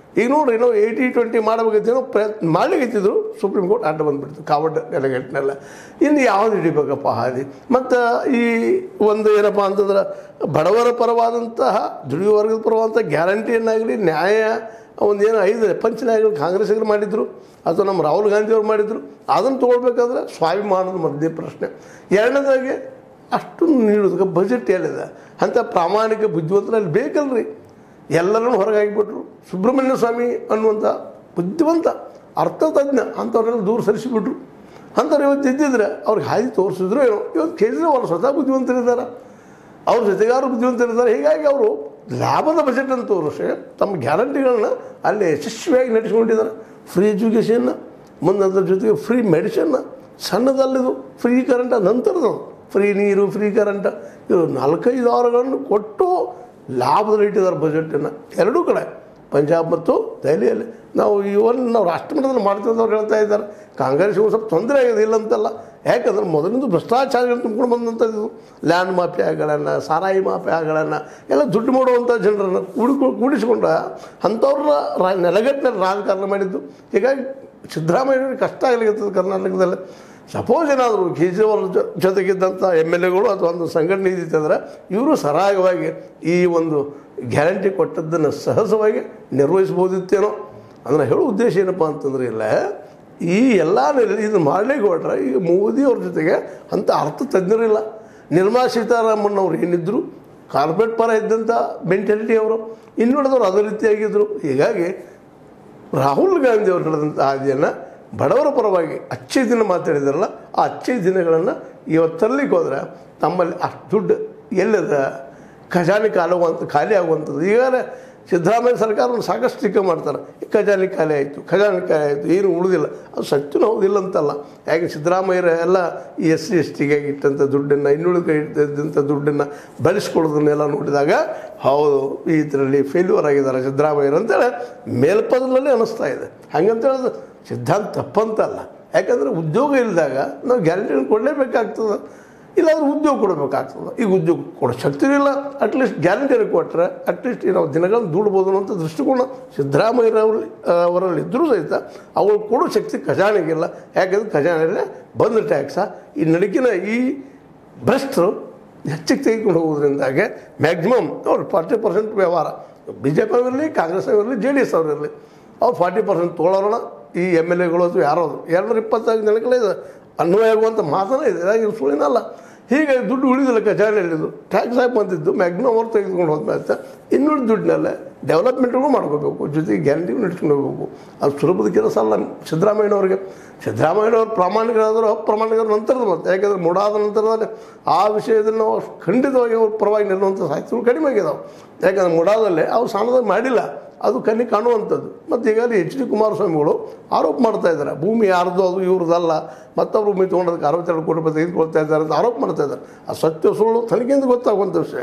ಈಗ ನೋಡ್ರಿ ನಾವು ಏಯ್ಟಿ ಟ್ವೆಂಟಿ ಮಾಡಬೇಕಂತೇನೋ ಪ್ರಯತ್ನ ಮಾಡ್ಲಿಕ್ಕಿದ್ರು ಸುಪ್ರೀಂ ಕೋರ್ಟ್ ಅಡ್ಡ ಬಂದುಬಿಡ್ತು ಕಾವಡ್ ಡೆಲಿಗೇಟ್ನೆಲ್ಲ ಇನ್ನು ಯಾವ್ದು ಹಿಡಿಬೇಕಪ್ಪ ಹಾದಿ ಮತ್ತು ಈ ಒಂದು ಏನಪ್ಪ ಅಂತಂದ್ರೆ ಬಡವರ ಪರವಾದಂತಹ ದುಡಿಯುವ ವರ್ಗದ ಪರವಾದಂಥ ಗ್ಯಾರಂಟಿಯನ್ನಾಗಲಿ ನ್ಯಾಯ ಒಂದೇನು ಐದು ಪಂಚನ್ಯಾಯಗಳು ಕಾಂಗ್ರೆಸ್ಸಿಗರು ಮಾಡಿದ್ರು ಅಥವಾ ನಮ್ಮ ರಾಹುಲ್ ಗಾಂಧಿ ಅವ್ರು ಮಾಡಿದ್ರು ಅದನ್ನು ತೊಗೊಳ್ಬೇಕಾದ್ರೆ ಸ್ವಾಭಿಮಾನದ ಮಧ್ಯೆ ಪ್ರಶ್ನೆ ಎರಡನೇದಾಗಿ ಅಷ್ಟು ನೀಡೋದಕ್ಕೆ ಬಜೆಟ್ ಎಲ್ಲಿದೆ ಅಂಥ ಪ್ರಾಮಾಣಿಕ ಬುದ್ಧಿವಂತರಲ್ಲಿ ಬೇಕಲ್ರಿ ಎಲ್ಲರನ್ನು ಹೊರಗೆ ಹಾಕಿಬಿಟ್ರು ಸುಬ್ರಹ್ಮಣ್ಯ ಸ್ವಾಮಿ ಅನ್ನುವಂಥ ಬುದ್ಧಿವಂತ ಅರ್ಥತಜ್ಞ ಅಂಥವ್ರೆಲ್ಲ ದೂರ ಸರಿಸಿಬಿಟ್ರು ಅಂಥವ್ರು ಇವತ್ತು ಇದ್ದಿದ್ರೆ ಅವ್ರಿಗೆ ಹಾದಿ ತೋರಿಸಿದ್ರು ಏನೋ ಇವತ್ತು ಕೇಜ್ರಿವಾಲ್ ಸ್ವತಃ ಬುದ್ಧಿವಂತರಿದ್ದಾರೆ ಅವ್ರ ಜೊತೆಗಾರರು ಬುದ್ಧಿವಂತರಿದ್ದಾರೆ ಹೀಗಾಗಿ ಅವರು ಲಾಭದ ಬಜೆಟ್ ಅಂತ ತೋರಿಸಿ ತಮ್ಮ ಗ್ಯಾರಂಟಿಗಳನ್ನ ಅಲ್ಲಿ ಯಶಸ್ವಿಯಾಗಿ ನಡೆಸ್ಕೊಂಡಿದ್ದಾರೆ ಫ್ರೀ ಎಜುಕೇಷನ್ನ ಮುಂದೆ ಅದ್ರ ಜೊತೆಗೆ ಫ್ರೀ ಮೆಡಿಸಿನ್ನ ಸಣ್ಣದಲ್ಲಿದು ಫ್ರೀ ಕರೆಂಟ್ ನಂತರದ್ದು ಫ್ರೀ ನೀರು ಫ್ರೀ ಕರೆಂಟ್ ಇವು ನಾಲ್ಕೈದು ಅವರುಗಳನ್ನು ಕೊಟ್ಟು ಲಾಭದಲ್ಲಿ ಇಟ್ಟಿದ್ದಾರೆ ಬಜೆಟನ್ನು ಎರಡೂ ಕಡೆ ಪಂಜಾಬ್ ಮತ್ತು ದೆಹಲಿಯಲ್ಲಿ ನಾವು ಇವನ್ ನಾವು ರಾಷ್ಟ್ರಮಟ್ಟದಲ್ಲಿ ಮಾಡ್ತೀವಿ ಅಂತ ಅವ್ರು ಹೇಳ್ತಾ ಇದ್ದಾರೆ ಕಾಂಗ್ರೆಸ್ ಒಂದು ಸ್ವಲ್ಪ ತೊಂದರೆ ಆಗಿದೆ ಇಲ್ಲ ಅಂತಲ್ಲ ಯಾಕಂದ್ರೆ ಮೊದಲಿಂದ ಭ್ರಷ್ಟಾಚಾರಗಳು ತುಂಬ್ಕೊಂಡು ಬಂದಂಥದ್ದು ಲ್ಯಾಂಡ್ ಮಾಫಿಯಾಗಳನ್ನು ಸಾರಾಯಿ ಮಾಫಿಯಾಗಳನ್ನು ಎಲ್ಲ ದುಡ್ಡು ಮಾಡುವಂಥ ಜನರನ್ನು ಕೂಡಿಕೊ ಕೂಡಿಸಿಕೊಂಡ ಅಂಥವ್ರನ್ನ ರಾ ನೆಲಗಟ್ಟಿನಲ್ಲಿ ರಾಜಕಾರಣ ಮಾಡಿದ್ದು ಹೀಗಾಗಿ ಸಿದ್ದರಾಮಯ್ಯವ್ರಿಗೆ ಕಷ್ಟ ಆಗಲಿಕ್ಕೆ ಕರ್ನಾಟಕದಲ್ಲಿ ಸಪೋಸ್ ಏನಾದರೂ ಕೇಜ್ರಿವಾಲ್ ಜೊ ಜೊತೆಗಿದ್ದಂಥ ಎಮ್ ಎಲ್ ಎಗಳು ಅಥವಾ ಒಂದು ಸಂಘಟನೆ ಇದ್ದಿತ್ತಂದ್ರೆ ಇವರು ಸರಾಗವಾಗಿ ಈ ಒಂದು ಗ್ಯಾರಂಟಿ ಕೊಟ್ಟದ್ದನ್ನು ಸಹಜವಾಗಿ ನಿರ್ವಹಿಸ್ಬೋದಿತ್ತೇನೋ ಅಂದ್ರೆ ಹೇಳೋ ಉದ್ದೇಶ ಏನಪ್ಪ ಅಂತಂದ್ರೆ ಇಲ್ಲ ಈ ಎಲ್ಲ ಇದು ಮಾಡಲಿಕ್ಕೆ ಹೊರಟ್ರೆ ಈಗ ಮೋದಿ ಅವ್ರ ಜೊತೆಗೆ ಅಂಥ ಅರ್ಥ ತಜ್ಞರಿಲ್ಲ ನಿರ್ಮಲಾ ಸೀತಾರಾಮನ್ ಅವ್ರು ಏನಿದ್ರು ಕಾರ್ಪೊರೇಟ್ ಪರ ಇದ್ದಂಥ ಮೆಂಟಾಲಿಟಿ ಅವರು ಇನ್ನುಳಿದವರು ಅದೇ ರೀತಿಯಾಗಿದ್ದರು ಹೀಗಾಗಿ ರಾಹುಲ್ ಗಾಂಧಿ ಅವರು ಹೇಳಿದಂಥ ಹಾದಿಯನ್ನು ಬಡವರ ಪರವಾಗಿ ಅಚ್ಚೆ ದಿನ ಮಾತಾಡಿದಾರಲ್ಲ ಆ ಅಚ್ಚೆ ದಿನಗಳನ್ನು ಇವತ್ತು ತರಲಿಕ್ಕೆ ಹೋದ್ರೆ ತಮ್ಮಲ್ಲಿ ಅಷ್ಟು ದುಡ್ಡು ಎಲ್ಲದ ಖಜಾನೆ ಕಾಲುವಂಥ ಖಾಲಿ ಆಗುವಂಥದ್ದು ಈಗಾಗಲೇ ಸಿದ್ದರಾಮಯ್ಯ ಸರ್ಕಾರ ಸಾಕಷ್ಟು ಟೀಕೆ ಮಾಡ್ತಾರೆ ಈ ಖಜಾನೆ ಖಾಲಿ ಆಯಿತು ಖಜಾನೆ ಖಾಲಿ ಆಯಿತು ಏನು ಉಳಿದಿಲ್ಲ ಅದು ಸತ್ಯನೂ ಹೌದಿಲ್ಲ ಅಂತಲ್ಲ ಯಾಕೆ ಸಿದ್ದರಾಮಯ್ಯರ ಎಲ್ಲ ಈ ಎಸ್ ಸಿ ಎಸ್ ಟಿಗೆ ಇಟ್ಟಂಥ ದುಡ್ಡನ್ನು ಇನ್ನುಳಿದ ಇಟ್ಟಂಥ ದುಡ್ಡನ್ನು ಬಳಸ್ಕೊಳ್ಳೋದನ್ನೆಲ್ಲ ನೋಡಿದಾಗ ಹೌದು ಈ ಇದರಲ್ಲಿ ಫೇಲ್ಯೂರ್ ಆಗಿದ್ದಾರೆ ಸಿದ್ದರಾಮಯ್ಯರು ಅಂತೇಳಿ ಮೇಲ್ಪದರಲ್ಲೇ ಅನ್ನಿಸ್ತಾ ಇದೆ ಹಾಗಂತ ಹೇಳಿದ್ರೆ ಸಿದ್ಧಾಂತ ತಪ್ಪಂತಲ್ಲ ಯಾಕಂದರೆ ಉದ್ಯೋಗ ಇಲ್ಲದಾಗ ನಾವು ಗ್ಯಾರಂಟಿಗಳನ್ನು ಕೊಡಲೇಬೇಕಾಗ್ತದೆ ಇಲ್ಲಾಂದ್ರೆ ಉದ್ಯೋಗ ಕೊಡಬೇಕಾಗ್ತದೆ ಈಗ ಉದ್ಯೋಗ ಕೊಡೋ ಶಕ್ತಿ ಇಲ್ಲ ಅಟ್ಲೀಸ್ಟ್ ಗ್ಯಾರಂಟಿ ಕೊಟ್ಟರೆ ಅಟ್ಲೀಸ್ಟ್ ನಾವು ದಿನಗಳನ್ನು ದುಡ್ಬೋದು ಅನ್ನೋ ದೃಷ್ಟಿಕೋನ ಸಿದ್ದರಾಮಯ್ಯರವ್ರು ಅವರಲ್ಲಿ ಇದ್ದರೂ ಸಹಿತ ಅವ್ರು ಕೊಡೋ ಶಕ್ತಿ ಖಜಾನೆಗಿಲ್ಲ ಯಾಕಂದ್ರೆ ಖಜಾನೆಯಲ್ಲೇ ಬಂದ ಟ್ಯಾಕ್ಸ ಈ ನಡುಕಿನ ಈ ಭ್ರಷ್ಟರು ಹೆಚ್ಚಿಗೆ ತೆಗೆದುಕೊಂಡು ಹೋಗೋದ್ರಿಂದಾಗೆ ಮ್ಯಾಕ್ಸಿಮಮ್ ಅವ್ರು ಫಾರ್ಟಿ ಪರ್ಸೆಂಟ್ ವ್ಯವಹಾರ ಬಿ ಜೆ ಪಿ ಅವರಿರಲಿ ಕಾಂಗ್ರೆಸ್ ಅವರಿರಲಿ ಜೆ ಡಿ ಎಸ್ ಅವರಿರಲಿ ಅವ್ರು ಫಾರ್ಟಿ ಪರ್ಸೆಂಟ್ ತೊಗೊಳೋಣ ಈ ಎಮ್ ಎಲ್ ಎಗಳು ಅಥವಾ ಯಾರೋ ಎರಡುನೂರ ಇಪ್ಪತ್ತೈದು ಜನಗಳೇ ಇದೆ ಅನ್ವಯ ಆಗುವಂಥ ಮಾತನೇ ಇದೆ ಇದಾಗಿ ಸುಳಿನಲ್ಲ ಹೀಗೆ ದುಡ್ಡು ಉಳಿದಿಲ್ಲ ಖಜಾನೆಯಲ್ಲಿದ್ದು ಟ್ಯಾಕ್ಸ್ ಆಗಿ ಬಂದಿದ್ದು ಮ್ಯಾಕ್ಸಿಮಮ್ ಅವ್ರು ತೆಗೆದುಕೊಂಡು ಹೋದ್ಮೇಲೆ ಇನ್ನುಳಿದ ದುಡ್ಡಿನಲ್ಲೇ ಡೆವಲಪ್ಮೆಂಟ್ಗಳು ಮಾಡ್ಕೋಬೇಕು ಜೊತೆಗೆ ಗ್ಯಾರಂಟಿಗೂ ನಡ್ಸ್ಕೊಂಡು ಹೋಗ್ಬೇಕು ಅದು ಸುಲಭದ ಕೆಲಸ ಅಲ್ಲ ಸಿದ್ದರಾಮಯ್ಯನವ್ರಿಗೆ ಸಿದ್ದರಾಮಯ್ಯನವ್ರು ಪ್ರಾಮಾಣಿಕರಾದರೂ ಅಪ್ರಾಮಾಣಿಕರ ನಂತರದ ಮತ್ತೆ ಯಾಕಂದರೆ ಮೂಡಾದ ನಂತರದಲ್ಲಿ ಆ ವಿಷಯದಲ್ಲಿ ನಾವು ಖಂಡಿತವಾಗಿ ಅವ್ರ ಪರವಾಗಿ ನಿಲ್ಲುವಂಥ ಸಾಹಿತ್ಯಗಳು ಕಡಿಮೆ ಆಗಿದಾವೆ ಯಾಕಂದರೆ ಮುಡಾದಲ್ಲೇ ಅವ್ರು ಸಾಣದಾಗ ಮಾಡಿಲ್ಲ ಅದು ಕಣ್ಣಿಗೆ ಕಾಣುವಂಥದ್ದು ಮತ್ತು ಈಗಾಗಲೇ ಎಚ್ ಡಿ ಕುಮಾರಸ್ವಾಮಿಗಳು ಆರೋಪ ಮಾಡ್ತಾ ಇದ್ದಾರೆ ಭೂಮಿ ಯಾರ್ದು ಅದು ಇವ್ರದ್ದಲ್ಲ ಮತ್ತೊಬ್ಬರು ಭೂಮಿ ತೊಗೊಂಡದಕ್ಕೆ ಅರವತ್ತೆರಡು ಕೋಟಿ ರೂಪಾಯಿ ತೆಗೆದುಕೊಳ್ತಾ ಇದ್ದಾರೆ ಅಂತ ಆರೋಪ ಮಾಡ್ತಾ ಇದ್ದಾರೆ ಆ ಸತ್ಯ ಸುಳ್ಳು ತನಿಖೆಯಿಂದ ಗೊತ್ತಾಗುವಂಥ ವಿಷಯ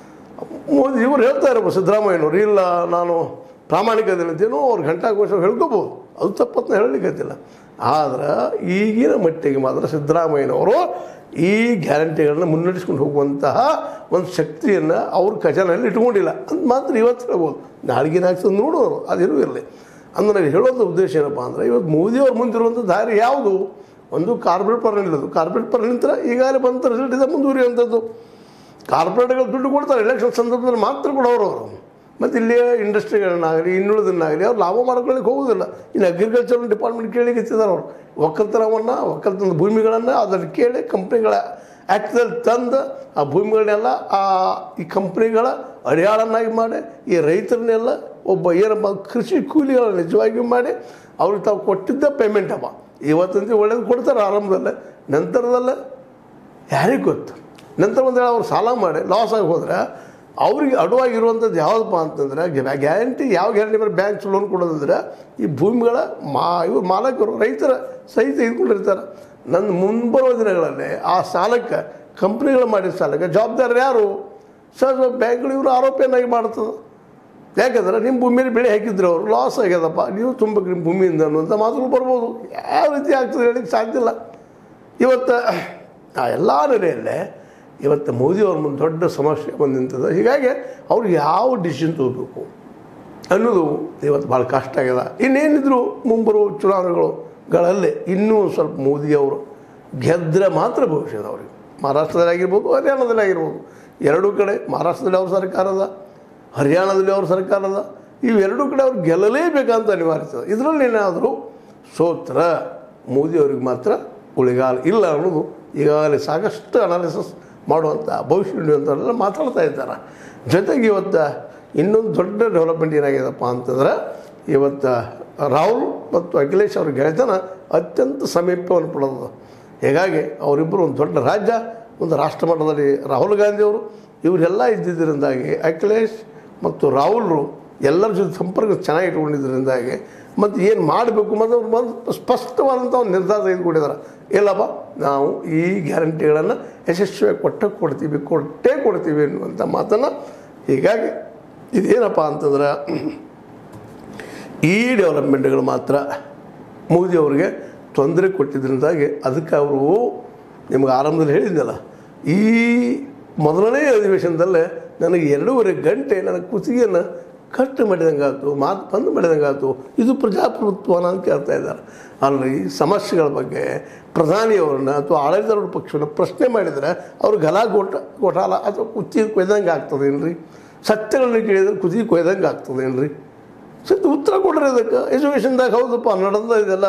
ಮೋದಿ ಇವ್ರು ಹೇಳ್ತಾ ಇರಬೇಕು ಸಿದ್ದರಾಮಯ್ಯನವ್ರು ಇಲ್ಲ ನಾನು ಪ್ರಾಮಾಣಿಕದಿಲ್ಲಂತೇನೋ ಅವ್ರು ಘಂಟಾಘೋಷ ಹೇಳ್ಕೋಬೋದು ಅದು ತಪ್ಪತ್ನ ಹೇಳಲಿಕ್ಕತ್ತಿಲ್ಲ ಆದ್ರೆ ಈಗಿನ ಮಟ್ಟಿಗೆ ಮಾತ್ರ ಸಿದ್ದರಾಮಯ್ಯನವರು ಈ ಗ್ಯಾರಂಟಿಗಳನ್ನ ಮುನ್ನಡೆಸ್ಕೊಂಡು ಹೋಗುವಂತಹ ಒಂದು ಶಕ್ತಿಯನ್ನು ಅವ್ರ ಖಜಾನೆಯಲ್ಲಿ ಇಟ್ಕೊಂಡಿಲ್ಲ ಅಂತ ಮಾತ್ರ ಇವತ್ತು ಹೇಳ್ಬೋದು ನಾಳೆಗಿನ ಆಗ್ತದೆ ನೋಡೋರು ಅದೇನೂ ಇರಲಿ ಅಂದ್ರೆ ನಾವು ಹೇಳೋದು ಉದ್ದೇಶ ಏನಪ್ಪ ಅಂದರೆ ಇವತ್ತು ಮೋದಿಯವ್ರ ಮುಂದಿರುವಂಥ ದಾರಿ ಯಾವುದು ಒಂದು ಕಾರ್ಪೊರೇಟ್ ಪರ ನಿಲ್ಲೋದು ಕಾರ್ಪೊರೇಟ್ ಪರ ನಿಂತರ ಈಗಾಗಲೇ ಬಂದ ರಿಸಲ್ಟ್ ಇದೆ ಮುಂದುವರಿಯುವಂಥದ್ದು ಕಾರ್ಪೊರೇಟ್ಗಳು ದುಡ್ಡು ಕೊಡ್ತಾರೆ ಎಲೆಕ್ಷನ್ ಸಂದರ್ಭದಲ್ಲಿ ಮಾತ್ರ ಕೊಡೋರು ಅವರು ಮತ್ತು ಇಲ್ಲಿ ಇಂಡಸ್ಟ್ರಿಗಳನ್ನಾಗಲಿ ಇನ್ನುಳಿದನ್ನಾಗಲಿ ಅವ್ರು ಲಾಭ ಮಾಡ್ಕೊಳ್ಳಿಕ್ಕೆ ಹೋಗೋದಿಲ್ಲ ಇನ್ನು ಅಗ್ರಿಕಲ್ಚರ್ ಡಿಪಾರ್ಟ್ಮೆಂಟ್ ಕೇಳಿಗೆ ಎತ್ತಿದ್ದಾರೆ ಅವರು ಒಕ್ಕಲ್ತನವನ್ನು ಒಕ್ಕಲ್ತನದ ಭೂಮಿಗಳನ್ನು ಅದನ್ನು ಕೇಳಿ ಕಂಪ್ನಿಗಳ ಆ್ಯಕ್ಟ್ದಲ್ಲಿ ತಂದು ಆ ಭೂಮಿಗಳನ್ನೆಲ್ಲ ಆ ಈ ಕಂಪ್ನಿಗಳ ಅಡಿಯಾಳನ್ನಾಗಿ ಮಾಡಿ ಈ ರೈತರನ್ನೆಲ್ಲ ಒಬ್ಬ ಏನಪ್ಪ ಕೃಷಿ ಕೂಲಿಗಳ ನಿಜವಾಗಿಯೂ ಮಾಡಿ ಅವ್ರಿಗೆ ತಾವು ಕೊಟ್ಟಿದ್ದ ಪೇಮೆಂಟ್ ಅಪ್ಪ ಇವತ್ತಂತ ಒಳ್ಳೇದು ಕೊಡ್ತಾರೆ ಆರಂಭದಲ್ಲೇ ನಂತರದಲ್ಲೇ ಯಾರಿಗೆ ಗೊತ್ತು ನಂತರ ಒಂದು ವೇಳೆ ಅವ್ರು ಸಾಲ ಮಾಡಿ ಲಾಸ್ ಆಗಿ ಹೋದ್ರೆ ಅವ್ರಿಗೆ ಅಡುವಾಗಿರುವಂಥದ್ದು ಯಾವುದಪ್ಪ ಅಂತಂದ್ರೆ ಗ್ಯಾರಂಟಿ ಯಾವ ಗ್ಯಾರಂಟಿ ಮೇಲೆ ಬ್ಯಾಂಕ್ಸ್ ಲೋನ್ ಕೊಡೋದಂದ್ರೆ ಈ ಭೂಮಿಗಳ ಮಾ ಇವ್ರು ಮಾಲಕರು ರೈತರ ಸಹಿತ ಇದ್ಕೊಂಡಿರ್ತಾರೆ ನನ್ನ ಮುಂಬರುವ ದಿನಗಳಲ್ಲಿ ಆ ಸಾಲಕ್ಕೆ ಕಂಪ್ನಿಗಳು ಮಾಡಿದ ಸಾಲಕ್ಕೆ ಜವಾಬ್ದಾರಿ ಯಾರು ಸಹಜ ಬ್ಯಾಂಕ್ಗಳು ಇವರು ಆರೋಪಿಯನ್ನಾಗಿ ಮಾಡ್ತದೆ ಯಾಕಂದ್ರೆ ನಿಮ್ಮ ಭೂಮಿಯಲ್ಲಿ ಬೆಳೆ ಹಾಕಿದ್ರು ಅವರು ಲಾಸ್ ಆಗ್ಯದಪ್ಪ ನೀವು ತುಂಬಕ್ಕೆ ನಿಮ್ಮ ಭೂಮಿಯಿಂದ ಅನ್ನುವಂಥ ಮಾತುಗಳು ಬರ್ಬೋದು ಯಾವ ರೀತಿ ಆಗ್ತದೆ ಹೇಳಿಕ್ಕೆ ಸಾಧ್ಯ ಇಲ್ಲ ಇವತ್ತು ಆ ಎಲ್ಲ ನೆಲೆಯಲ್ಲೇ ಇವತ್ತು ಮೋದಿ ಅವ್ರ ಮುಂದೆ ದೊಡ್ಡ ಸಮಸ್ಯೆ ಬಂದು ನಿಂತದ ಹೀಗಾಗಿ ಅವ್ರು ಯಾವ ಡಿಸಿಷನ್ ತಗೋಬೇಕು ಅನ್ನೋದು ಇವತ್ತು ಭಾಳ ಕಷ್ಟ ಆಗ್ಯದ ಇನ್ನೇನಿದ್ರು ಮುಂಬರುವ ಚುನಾವಣೆಗಳುಗಳಲ್ಲಿ ಇನ್ನೂ ಒಂದು ಸ್ವಲ್ಪ ಮೋದಿಯವರು ಗೆದ್ದರೆ ಮಾತ್ರ ಭವಿಷ್ಯದ ಅವ್ರಿಗೆ ಮಹಾರಾಷ್ಟ್ರದಲ್ಲಿ ಆಗಿರ್ಬೋದು ಹರಿಯಾಣದಲ್ಲಿ ಆಗಿರ್ಬೋದು ಎರಡೂ ಕಡೆ ಮಹಾರಾಷ್ಟ್ರದಲ್ಲಿ ಅವ್ರ ಸರ್ಕಾರ ಅದ ಹರಿಯಾಣದಲ್ಲಿ ಅವ್ರ ಸರ್ಕಾರ ಅದ ಇವೆರಡೂ ಕಡೆ ಅವ್ರು ಗೆಲ್ಲಲೇಬೇಕಂತ ಅನಿವಾರ್ಯತೆ ಇದರಲ್ಲಿ ಏನಾದರೂ ಸೋತ್ರ ಮೋದಿಯವ್ರಿಗೆ ಮಾತ್ರ ಉಳಿಗಾಲ ಇಲ್ಲ ಅನ್ನೋದು ಈಗಾಗಲೇ ಸಾಕಷ್ಟು ಅನಾಲಿಸಿಸ್ ಮಾಡುವಂಥ ಭವಿಷ್ಯ ನುಡಿಯುವಂಥವರೆಲ್ಲ ಮಾತಾಡ್ತಾ ಇದ್ದಾರೆ ಜೊತೆಗೆ ಇವತ್ತು ಇನ್ನೊಂದು ದೊಡ್ಡ ಡೆವಲಪ್ಮೆಂಟ್ ಏನಾಗ್ಯದಪ್ಪ ಅಂತಂದ್ರೆ ಇವತ್ತು ರಾಹುಲ್ ಮತ್ತು ಅಖಿಲೇಶ್ ಅವ್ರ ಗೆಳೆತನ ಅತ್ಯಂತ ಸಮೀಪವನ್ನು ಪಡೆದ ಹೀಗಾಗಿ ಅವರಿಬ್ಬರು ಒಂದು ದೊಡ್ಡ ರಾಜ್ಯ ಒಂದು ರಾಷ್ಟ್ರ ಮಟ್ಟದಲ್ಲಿ ರಾಹುಲ್ ಗಾಂಧಿಯವರು ಇವರೆಲ್ಲ ಇದ್ದಿದ್ದರಿಂದಾಗಿ ಅಖಿಲೇಶ್ ಮತ್ತು ರಾಹುಲ್ರು ಎಲ್ಲರ ಜೊತೆ ಸಂಪರ್ಕ ಚೆನ್ನಾಗಿ ಇಟ್ಕೊಂಡಿದ್ದರಿಂದಾಗಿ ಮತ್ತು ಏನು ಮಾಡಬೇಕು ಮತ್ತು ಅವ್ರು ಒಂದು ಸ್ಪಷ್ಟವಾದಂಥ ಒಂದು ನಿರ್ಧಾರ ತೆಗೆದುಕೊಂಡಿದ್ದಾರೆ ಇಲ್ಲಪ್ಪ ನಾವು ಈ ಗ್ಯಾರಂಟಿಗಳನ್ನು ಯಶಸ್ವಿಯಾಗಿ ಕೊಟ್ಟೆ ಕೊಡ್ತೀವಿ ಕೊಟ್ಟೇ ಕೊಡ್ತೀವಿ ಅನ್ನುವಂಥ ಮಾತನ್ನು ಹೀಗಾಗಿ ಇದೇನಪ್ಪ ಅಂತಂದ್ರೆ ಈ ಡೆವಲಪ್ಮೆಂಟ್ಗಳು ಮಾತ್ರ ಮೋದಿ ಅವರಿಗೆ ತೊಂದರೆ ಕೊಟ್ಟಿದ್ದರಿಂದಾಗಿ ಅದಕ್ಕೆ ಅವರು ನಿಮ್ಗೆ ಆರಂಭದಲ್ಲಿ ಹೇಳಿದ್ನಲ್ಲ ಈ ಮೊದಲನೇ ಅಧಿವೇಶನದಲ್ಲೇ ನನಗೆ ಎರಡೂವರೆ ಗಂಟೆ ನನ್ನ ಕುತ್ತಿಗೆಯನ್ನು ಕಟ್ಟು ಮಾಡಿದಂಗೆ ಆಯ್ತು ಮಾತು ಬಂದು ಮಾಡಿದಂಗೆ ಆಯ್ತು ಇದು ಪ್ರಜಾಪ್ರಭುತ್ವನ ಅಂತ ಕೇಳ್ತಾ ಇದ್ದಾರೆ ಅಲ್ರಿ ಸಮಸ್ಯೆಗಳ ಬಗ್ಗೆ ಪ್ರಧಾನಿಯವರನ್ನ ಅಥವಾ ಆಡಳಿತಾರೂಢ ಪಕ್ಷವನ್ನು ಪ್ರಶ್ನೆ ಮಾಡಿದರೆ ಅವ್ರು ಗಲಾ ಗೋಟ ಗೋಟಾಲ ಅಥವಾ ಕುತ್ತಿಗೆ ಕೊಯ್ದಂಗೆ ಆಗ್ತದೇನ್ರಿ ಸತ್ಯಗಳನ್ನ ಕೇಳಿದ್ರೆ ಕುತ್ತಿಗೆ ಕೊಯ್ದಂಗೆ ಆಗ್ತದೇನ್ರಿ ಸತ್ಯ ಉತ್ತರ ಕೊಡ್ರಿ ಅದಕ್ಕೆ ಎಜುಕೇಷನ್ದಾಗ ಹೌದಪ್ಪ ನಡೆದ ಇದೆಲ್ಲ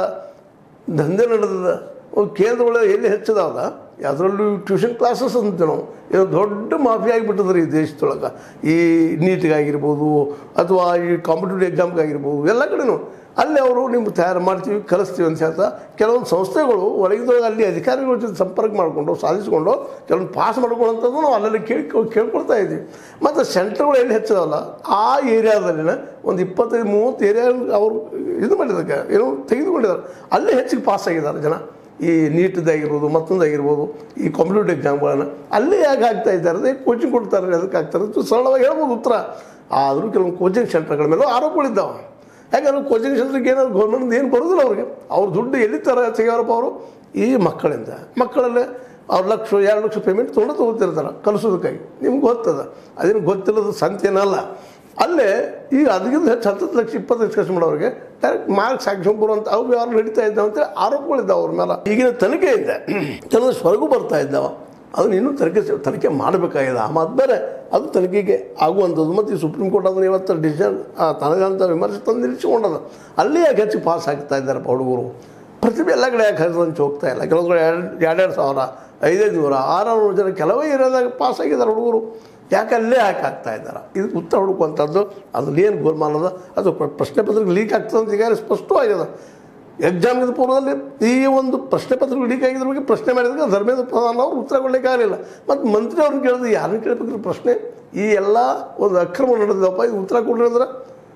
ದಂಧೆ ನಡೆದದ ಅವು ಕೇಂದ್ರಗಳು ಎಲ್ಲಿ ಹೆಚ್ಚದಾವಲ್ಲ ಅದರಲ್ಲೂ ಟ್ಯೂಷನ್ ಕ್ಲಾಸಸ್ ಅಂತ ನಾವು ಇದು ದೊಡ್ಡ ಮಾಫಿ ಆಗಿಬಿಟ್ಟದ್ರಿ ಈ ದೇಶದೊಳಗೆ ಈ ನೀಟ್ಗಾಗಿರ್ಬೋದು ಅಥವಾ ಈ ಕಾಂಪಿಟೇಟಿವ್ ಎಕ್ಸಾಮ್ಗಾಗಿರ್ಬೋದು ಎಲ್ಲ ಕಡೆನೂ ಅಲ್ಲಿ ಅವರು ನಿಮ್ಗೆ ತಯಾರು ಮಾಡ್ತೀವಿ ಕಲಿಸ್ತೀವಿ ಅಂತ ಹೇಳ್ತಾ ಕೆಲವೊಂದು ಸಂಸ್ಥೆಗಳು ಒಳಗಿದೊಳಗೆ ಅಲ್ಲಿ ಅಧಿಕಾರಿಗಳ ಜೊತೆ ಸಂಪರ್ಕ ಮಾಡಿಕೊಂಡು ಸಾಧಿಸಿಕೊಂಡು ಕೆಲವೊಂದು ಪಾಸ್ ಮಾಡ್ಕೊಳ್ಳೋಂಥದ್ದು ನಾವು ಅಲ್ಲೆಲ್ಲಿ ಕೇಳಿ ಕೇಳ್ಕೊಳ್ತಾ ಇದ್ದೀವಿ ಮತ್ತು ಸೆಂಟರ್ಗಳು ಎಲ್ಲಿ ಹೆಚ್ಚದಲ್ಲ ಆ ಏರಿಯಾದಲ್ಲಿನ ಒಂದು ಇಪ್ಪತ್ತೈದು ಮೂವತ್ತು ಏರಿಯಾ ಅವರು ಇದು ಮಾಡಿದ್ದಕ್ಕೆ ಏನೋ ತೆಗೆದುಕೊಂಡಿದ್ದಾರೆ ಅಲ್ಲೇ ಹೆಚ್ಚಿಗೆ ಪಾಸ್ ಆಗಿದ್ದಾರೆ ಜನ ಈ ನೀಟ್ದಾಗಿರ್ಬೋದು ಮತ್ತೊಂದಾಗಿರ್ಬೋದು ಈ ಕಾಂಪಿಟೇಟಿವ್ ಎಕ್ಸಾಮ್ಗಳನ್ನು ಅಲ್ಲೇ ಯಾಕೆ ಆಗ್ತಾ ಇದ್ದಾರೆ ಅದೇ ಕೋಚಿಂಗ್ ಕೊಡ್ತಾರೆ ಅದಕ್ಕೆ ಆಗ್ತಾರೆ ಅಂತ ಸರಳವಾಗಿ ಹೇಳ್ಬೋದು ಉತ್ತರ ಆದರೂ ಕೆಲವೊಂದು ಕೋಚಿಂಗ್ ಸೆಂಟರ್ಗಳ ಮೇಲೆ ಆರೋಪಗಳಿದ್ದಾವೆ ಯಾಕಂದ್ರೆ ಕೋಚಿಂಗ್ ಸೆಂಟ್ರಿಗೆ ಏನಾದ್ರು ಗೌರ್ಮೆಂಟ್ ಏನು ಬರೋದಿಲ್ಲ ಅವ್ರಿಗೆ ಅವ್ರ ದುಡ್ಡು ಎಲ್ಲಿ ತರ ತೆಗೆಯೋರಪ್ಪ ಅವರು ಈ ಮಕ್ಕಳಿಂದ ಮಕ್ಕಳಲ್ಲೇ ಅವ್ರು ಲಕ್ಷ ಎರಡು ಲಕ್ಷ ಪೇಮೆಂಟ್ ತೊಗೊಂಡು ತೊಗೊತಿರ್ತಾರೆ ಕಲಿಸೋದಕ್ಕಾಗಿ ನಿಮ್ಗೆ ಗೊತ್ತದ ಅದೇನು ಗೊತ್ತಿಲ್ಲದ ಸಂತೇನಲ್ಲ ಅಲ್ಲೇ ಈಗ ಅದಕ್ಕಿಂತ ಹೆಚ್ಚು ಹತ್ತತ್ತು ಲಕ್ಷ ಇಪ್ಪತ್ತು ಲಕ್ಷ ಖರ್ಚು ಮಾಡೋರಿಗೆ ಡೈರೆಕ್ಟ್ ಮಾರ್ಕ್ಸ್ ಹಾಕ್ಸ್ಕೊಂಡು ಬರುವಂಥ ಅವು ಯಾರು ನಡೀತಾ ಇದ್ದಾವೆ ಅಂತೇಳಿ ಆರೋಪಗಳಿದ್ದಾವೆ ಅವ್ರ ಮೇಲೆ ಈಗಿನ ತನಿಖೆಯಿಂದ ಕೆಲವೊಂದು ಹೊರಗೂ ಬರ್ತಾ ಇದ್ದಾವೆ ಅದನ್ನ ಇನ್ನೂ ತನಿಖೆ ತನಿಖೆ ಮಾಡಬೇಕಾಗಿದೆ ಆ ಮಾತು ಬೇರೆ ಅದು ತನಿಖೆಗೆ ಆಗುವಂಥದ್ದು ಮತ್ತು ಈ ಸುಪ್ರೀಂ ಕೋರ್ಟ್ ಅದನ್ನು ಇವತ್ತು ಡಿಸಿಷನ್ ತನಗಂತ ವಿಮರ್ಶೆ ತಂದು ನಿಲ್ಲಿಸಿಕೊಂಡದ ಅಲ್ಲಿ ಯಾಕೆ ಹೆಚ್ಚು ಪಾಸ್ ಆಗ್ತಾ ಇದ್ದಾರಪ್ಪ ಹುಡುಗರು ಪ್ರತಿಭೆ ಎಲ್ಲ ಕಡೆ ಯಾಕೆ ಹರಿದಂಚು ಹೋಗ್ತಾ ಇಲ್ಲ ಕೆಲವೊಂದು ಕಡೆ ಎರಡು ಎರಡೆರಡು ಸಾವಿರ ಐದೈದು ನೂರ ಆರಾರು ಜನ ಕೆಲವೇ ಏರಿಯಾದಾಗ ಪಾಸ್ ಆಗಿದ್ದಾರೆ ಹುಡುಗರು ಯಾಕೆ ಅಲ್ಲೇ ಯಾಕೆ ಆಗ್ತಾ ಇದ್ದಾರೆ ಇದು ಉತ್ತರ ಹುಡುಕುವಂಥದ್ದು ಅದ್ರಲ್ಲಿ ಏನು ಗೋಲ್ಮಾಲ್ ಅದ ಅದು ಪ್ರ- ಪ್ರಶ್ನೆ ಪತ್ರಿಕೆ ಲೀಕ್ ಆಗ್ತದೆ ಅಂತ ಈಗಾಗಲೇ ಸ್ಪಷ್ಟವಾಗಿದೆ ಎಕ್ಸಾಮಿನ ಪೂರ್ವದಲ್ಲಿ ಈ ಒಂದು ಪ್ರಶ್ನೆ ಪತ್ರಿಕೆ ಲೀಕ್ ಆಗಿದ್ರ ಬಗ್ಗೆ ಪ್ರಶ್ನೆ ಮಾಡಿದಾಗ ಧರ್ಮೇಂದ್ರ ಪ್ರಧಾನ್ ಅವರು ಉತ್ತರ ಕೊಡಲಿಕ್ಕೆ ಆಗಲಿಲ್ಲ ಮತ್ತು ಮಂತ್ರಿ ಅವ್ರನ್ನ ಕೇಳಿದ್ರೆ ಯಾರನ್ನ ಕೇಳಬೇಕ್ರಿ ಪ್ರಶ್ನೆ ಈ ಎಲ್ಲ ಒಂದು ಅಕ್ರಮ ನಡೆದಪ್ಪ ಇದು ಉತ್ತರ ಕೊಡ್ರಿ ಅಂದ್ರೆ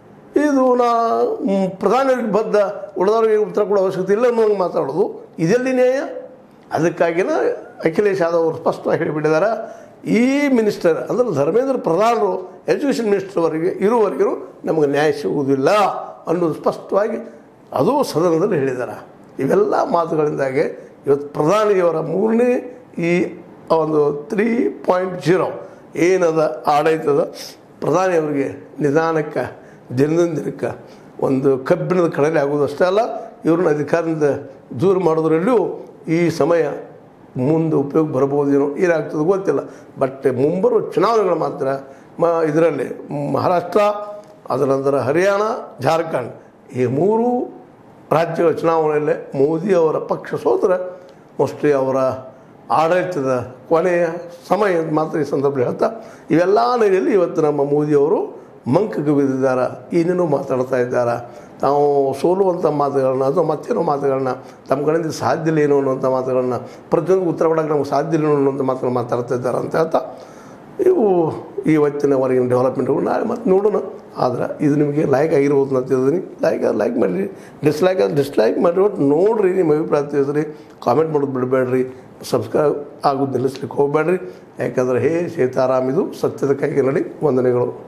ಇದು ನಾ ಮ್, ಪ್ರಧಾನಿಯವರಿಗೆ ಬದ್ಧ ಉಳಿದವರಿಗೆ ಉತ್ತರ ಕೊಡೋ ಅವಶ್ಯಕತೆ ಇಲ್ಲ ಅನ್ನೋ ಮಾತಾಡೋದು ಇದೆಲ್ಲಿ ನ್ಯಾಯ ಅದಕ್ಕಾಗಿನ ಅಖಿಲೇಶ್ ಯಾದವ್ ಅವರು ಸ್ಪಷ್ಟವಾಗಿ ಹೇಳಿಬಿಟ್ಟಿದ್ದಾರೆ ಈ ಮಿನಿಸ್ಟರ್ ಅಂದ್ರೆ ಧರ್ಮೇಂದ್ರ ಪ್ರಧಾನರು ಎಜುಕೇಷನ್ ಮಿನಿಸ್ಟರ್ವರೆಗೆ ಇರುವವರೆಗೂ ನಮಗೆ ನ್ಯಾಯ ಸಿಗುವುದಿಲ್ಲ ಅನ್ನೋದು ಸ್ಪಷ್ಟವಾಗಿ ಅದು ಸದನದಲ್ಲಿ ಹೇಳಿದ್ದಾರೆ ಇವೆಲ್ಲ ಮಾತುಗಳಿಂದಾಗಿ ಇವತ್ತು ಪ್ರಧಾನಿಯವರ ಮೂರನೇ ಈ ಒಂದು ತ್ರೀ ಪಾಯಿಂಟ್ ಜೀರೋ ಏನದ ಆಡಳಿತದ ಪ್ರಧಾನಿಯವರಿಗೆ ನಿಧಾನಕ್ಕೆ ದಿನದಿಂದ ದಿನಕ್ಕೆ ಒಂದು ಕಬ್ಬಿಣದ ಕಡಲೆ ಆಗೋದು ಅಷ್ಟೇ ಅಲ್ಲ ಇವ್ರನ್ನ ಅಧಿಕಾರದಿಂದ ದೂರ ಮಾಡೋದ್ರಲ್ಲೂ ಈ ಸಮಯ ಮುಂದೆ ಉಪಯೋಗ ಬರ್ಬೋದೇನೋ ಏನಾಗ್ತದೆ ಗೊತ್ತಿಲ್ಲ ಬಟ್ ಮುಂಬರುವ ಚುನಾವಣೆಗಳು ಮಾತ್ರ ಮ ಇದರಲ್ಲಿ ಮಹಾರಾಷ್ಟ್ರ ಅದರ ನಂತರ ಹರಿಯಾಣ ಜಾರ್ಖಂಡ್ ಈ ಮೂರು ರಾಜ್ಯಗಳ ಚುನಾವಣೆಯಲ್ಲೇ ಮೋದಿ ಅವರ ಪಕ್ಷ ಸೋತರೆ ಮೋಸ್ಟ್ಲಿ ಅವರ ಆಡಳಿತದ ಕೊನೆಯ ಸಮಯ ಅಂತ ಮಾತ್ರ ಈ ಸಂದರ್ಭದಲ್ಲಿ ಹೇಳ್ತಾ ಇವೆಲ್ಲ ನೆಲೆಯಲ್ಲಿ ಇವತ್ತು ನಮ್ಮ ಮೋದಿಯವರು ಮಂಕಕ್ಕೆ ಬಿದ್ದಿದ್ದಾರೆ ಏನೇನೋ ಮಾತಾಡ್ತಾ ಇದ್ದಾರೆ ತಾವು ಸೋಲುವಂಥ ಮಾತುಗಳನ್ನ ಅಥವಾ ಮತ್ತೇನೋ ಮಾತುಗಳನ್ನ ತಮ್ಮ ಕಡೆಯಿಂದ ಸಾಧ್ಯ ಇಲ್ಲ ಏನೋ ಅನ್ನುವಂಥ ಮಾತುಗಳನ್ನ ಪ್ರತಿಯೊಂದು ಉತ್ತರ ಕೊಡೋಕೆ ನಮ್ಗೆ ಸಾಧ್ಯ ಇಲ್ಲ ಅನ್ನುವಂಥ ಮಾತುಗಳನ್ನ ಮಾತಾಡ್ತಾ ಇದ್ದಾರೆ ಅಂತ ಹೇಳ್ತಾ ಇವು ಇವತ್ತಿನ ಹೊರಗಿನ ಡೆವಲಪ್ಮೆಂಟ್ಗಳು ನಾಳೆ ಮತ್ತೆ ನೋಡೋಣ ಆದ್ರೆ ಇದು ನಿಮಗೆ ಲೈಕ್ ಆಗಿರ್ಬೋದು ಅಂತ ತಿಳಿದೀನಿ ಲೈಕ್ ಲೈಕ್ ಮಾಡಿರಿ ಡಿಸ್ಲೈಕ್ ಡಿಸ್ಲೈಕ್ ಮಾಡಿರಿ ಒಟ್ಟು ನೋಡಿರಿ ನಿಮ್ಮ ಅಭಿಪ್ರಾಯ ತಿಳಿಸ್ರಿ ಕಾಮೆಂಟ್ ಮಾಡೋದು ಬಿಡಬೇಡ್ರಿ ಸಬ್ಸ್ಕ್ರೈಬ್ ಆಗೋದು ನಿಲ್ಲಿಸ್ಲಿಕ್ಕೆ ಹೋಗಬೇಡ್ರಿ ಯಾಕಂದ್ರೆ ಹೇ ಸೀತಾರಾಮ್ ಇದು ಸತ್ಯದ ಕೈಗೆ ನಡಿ ವಂದನೆಗಳು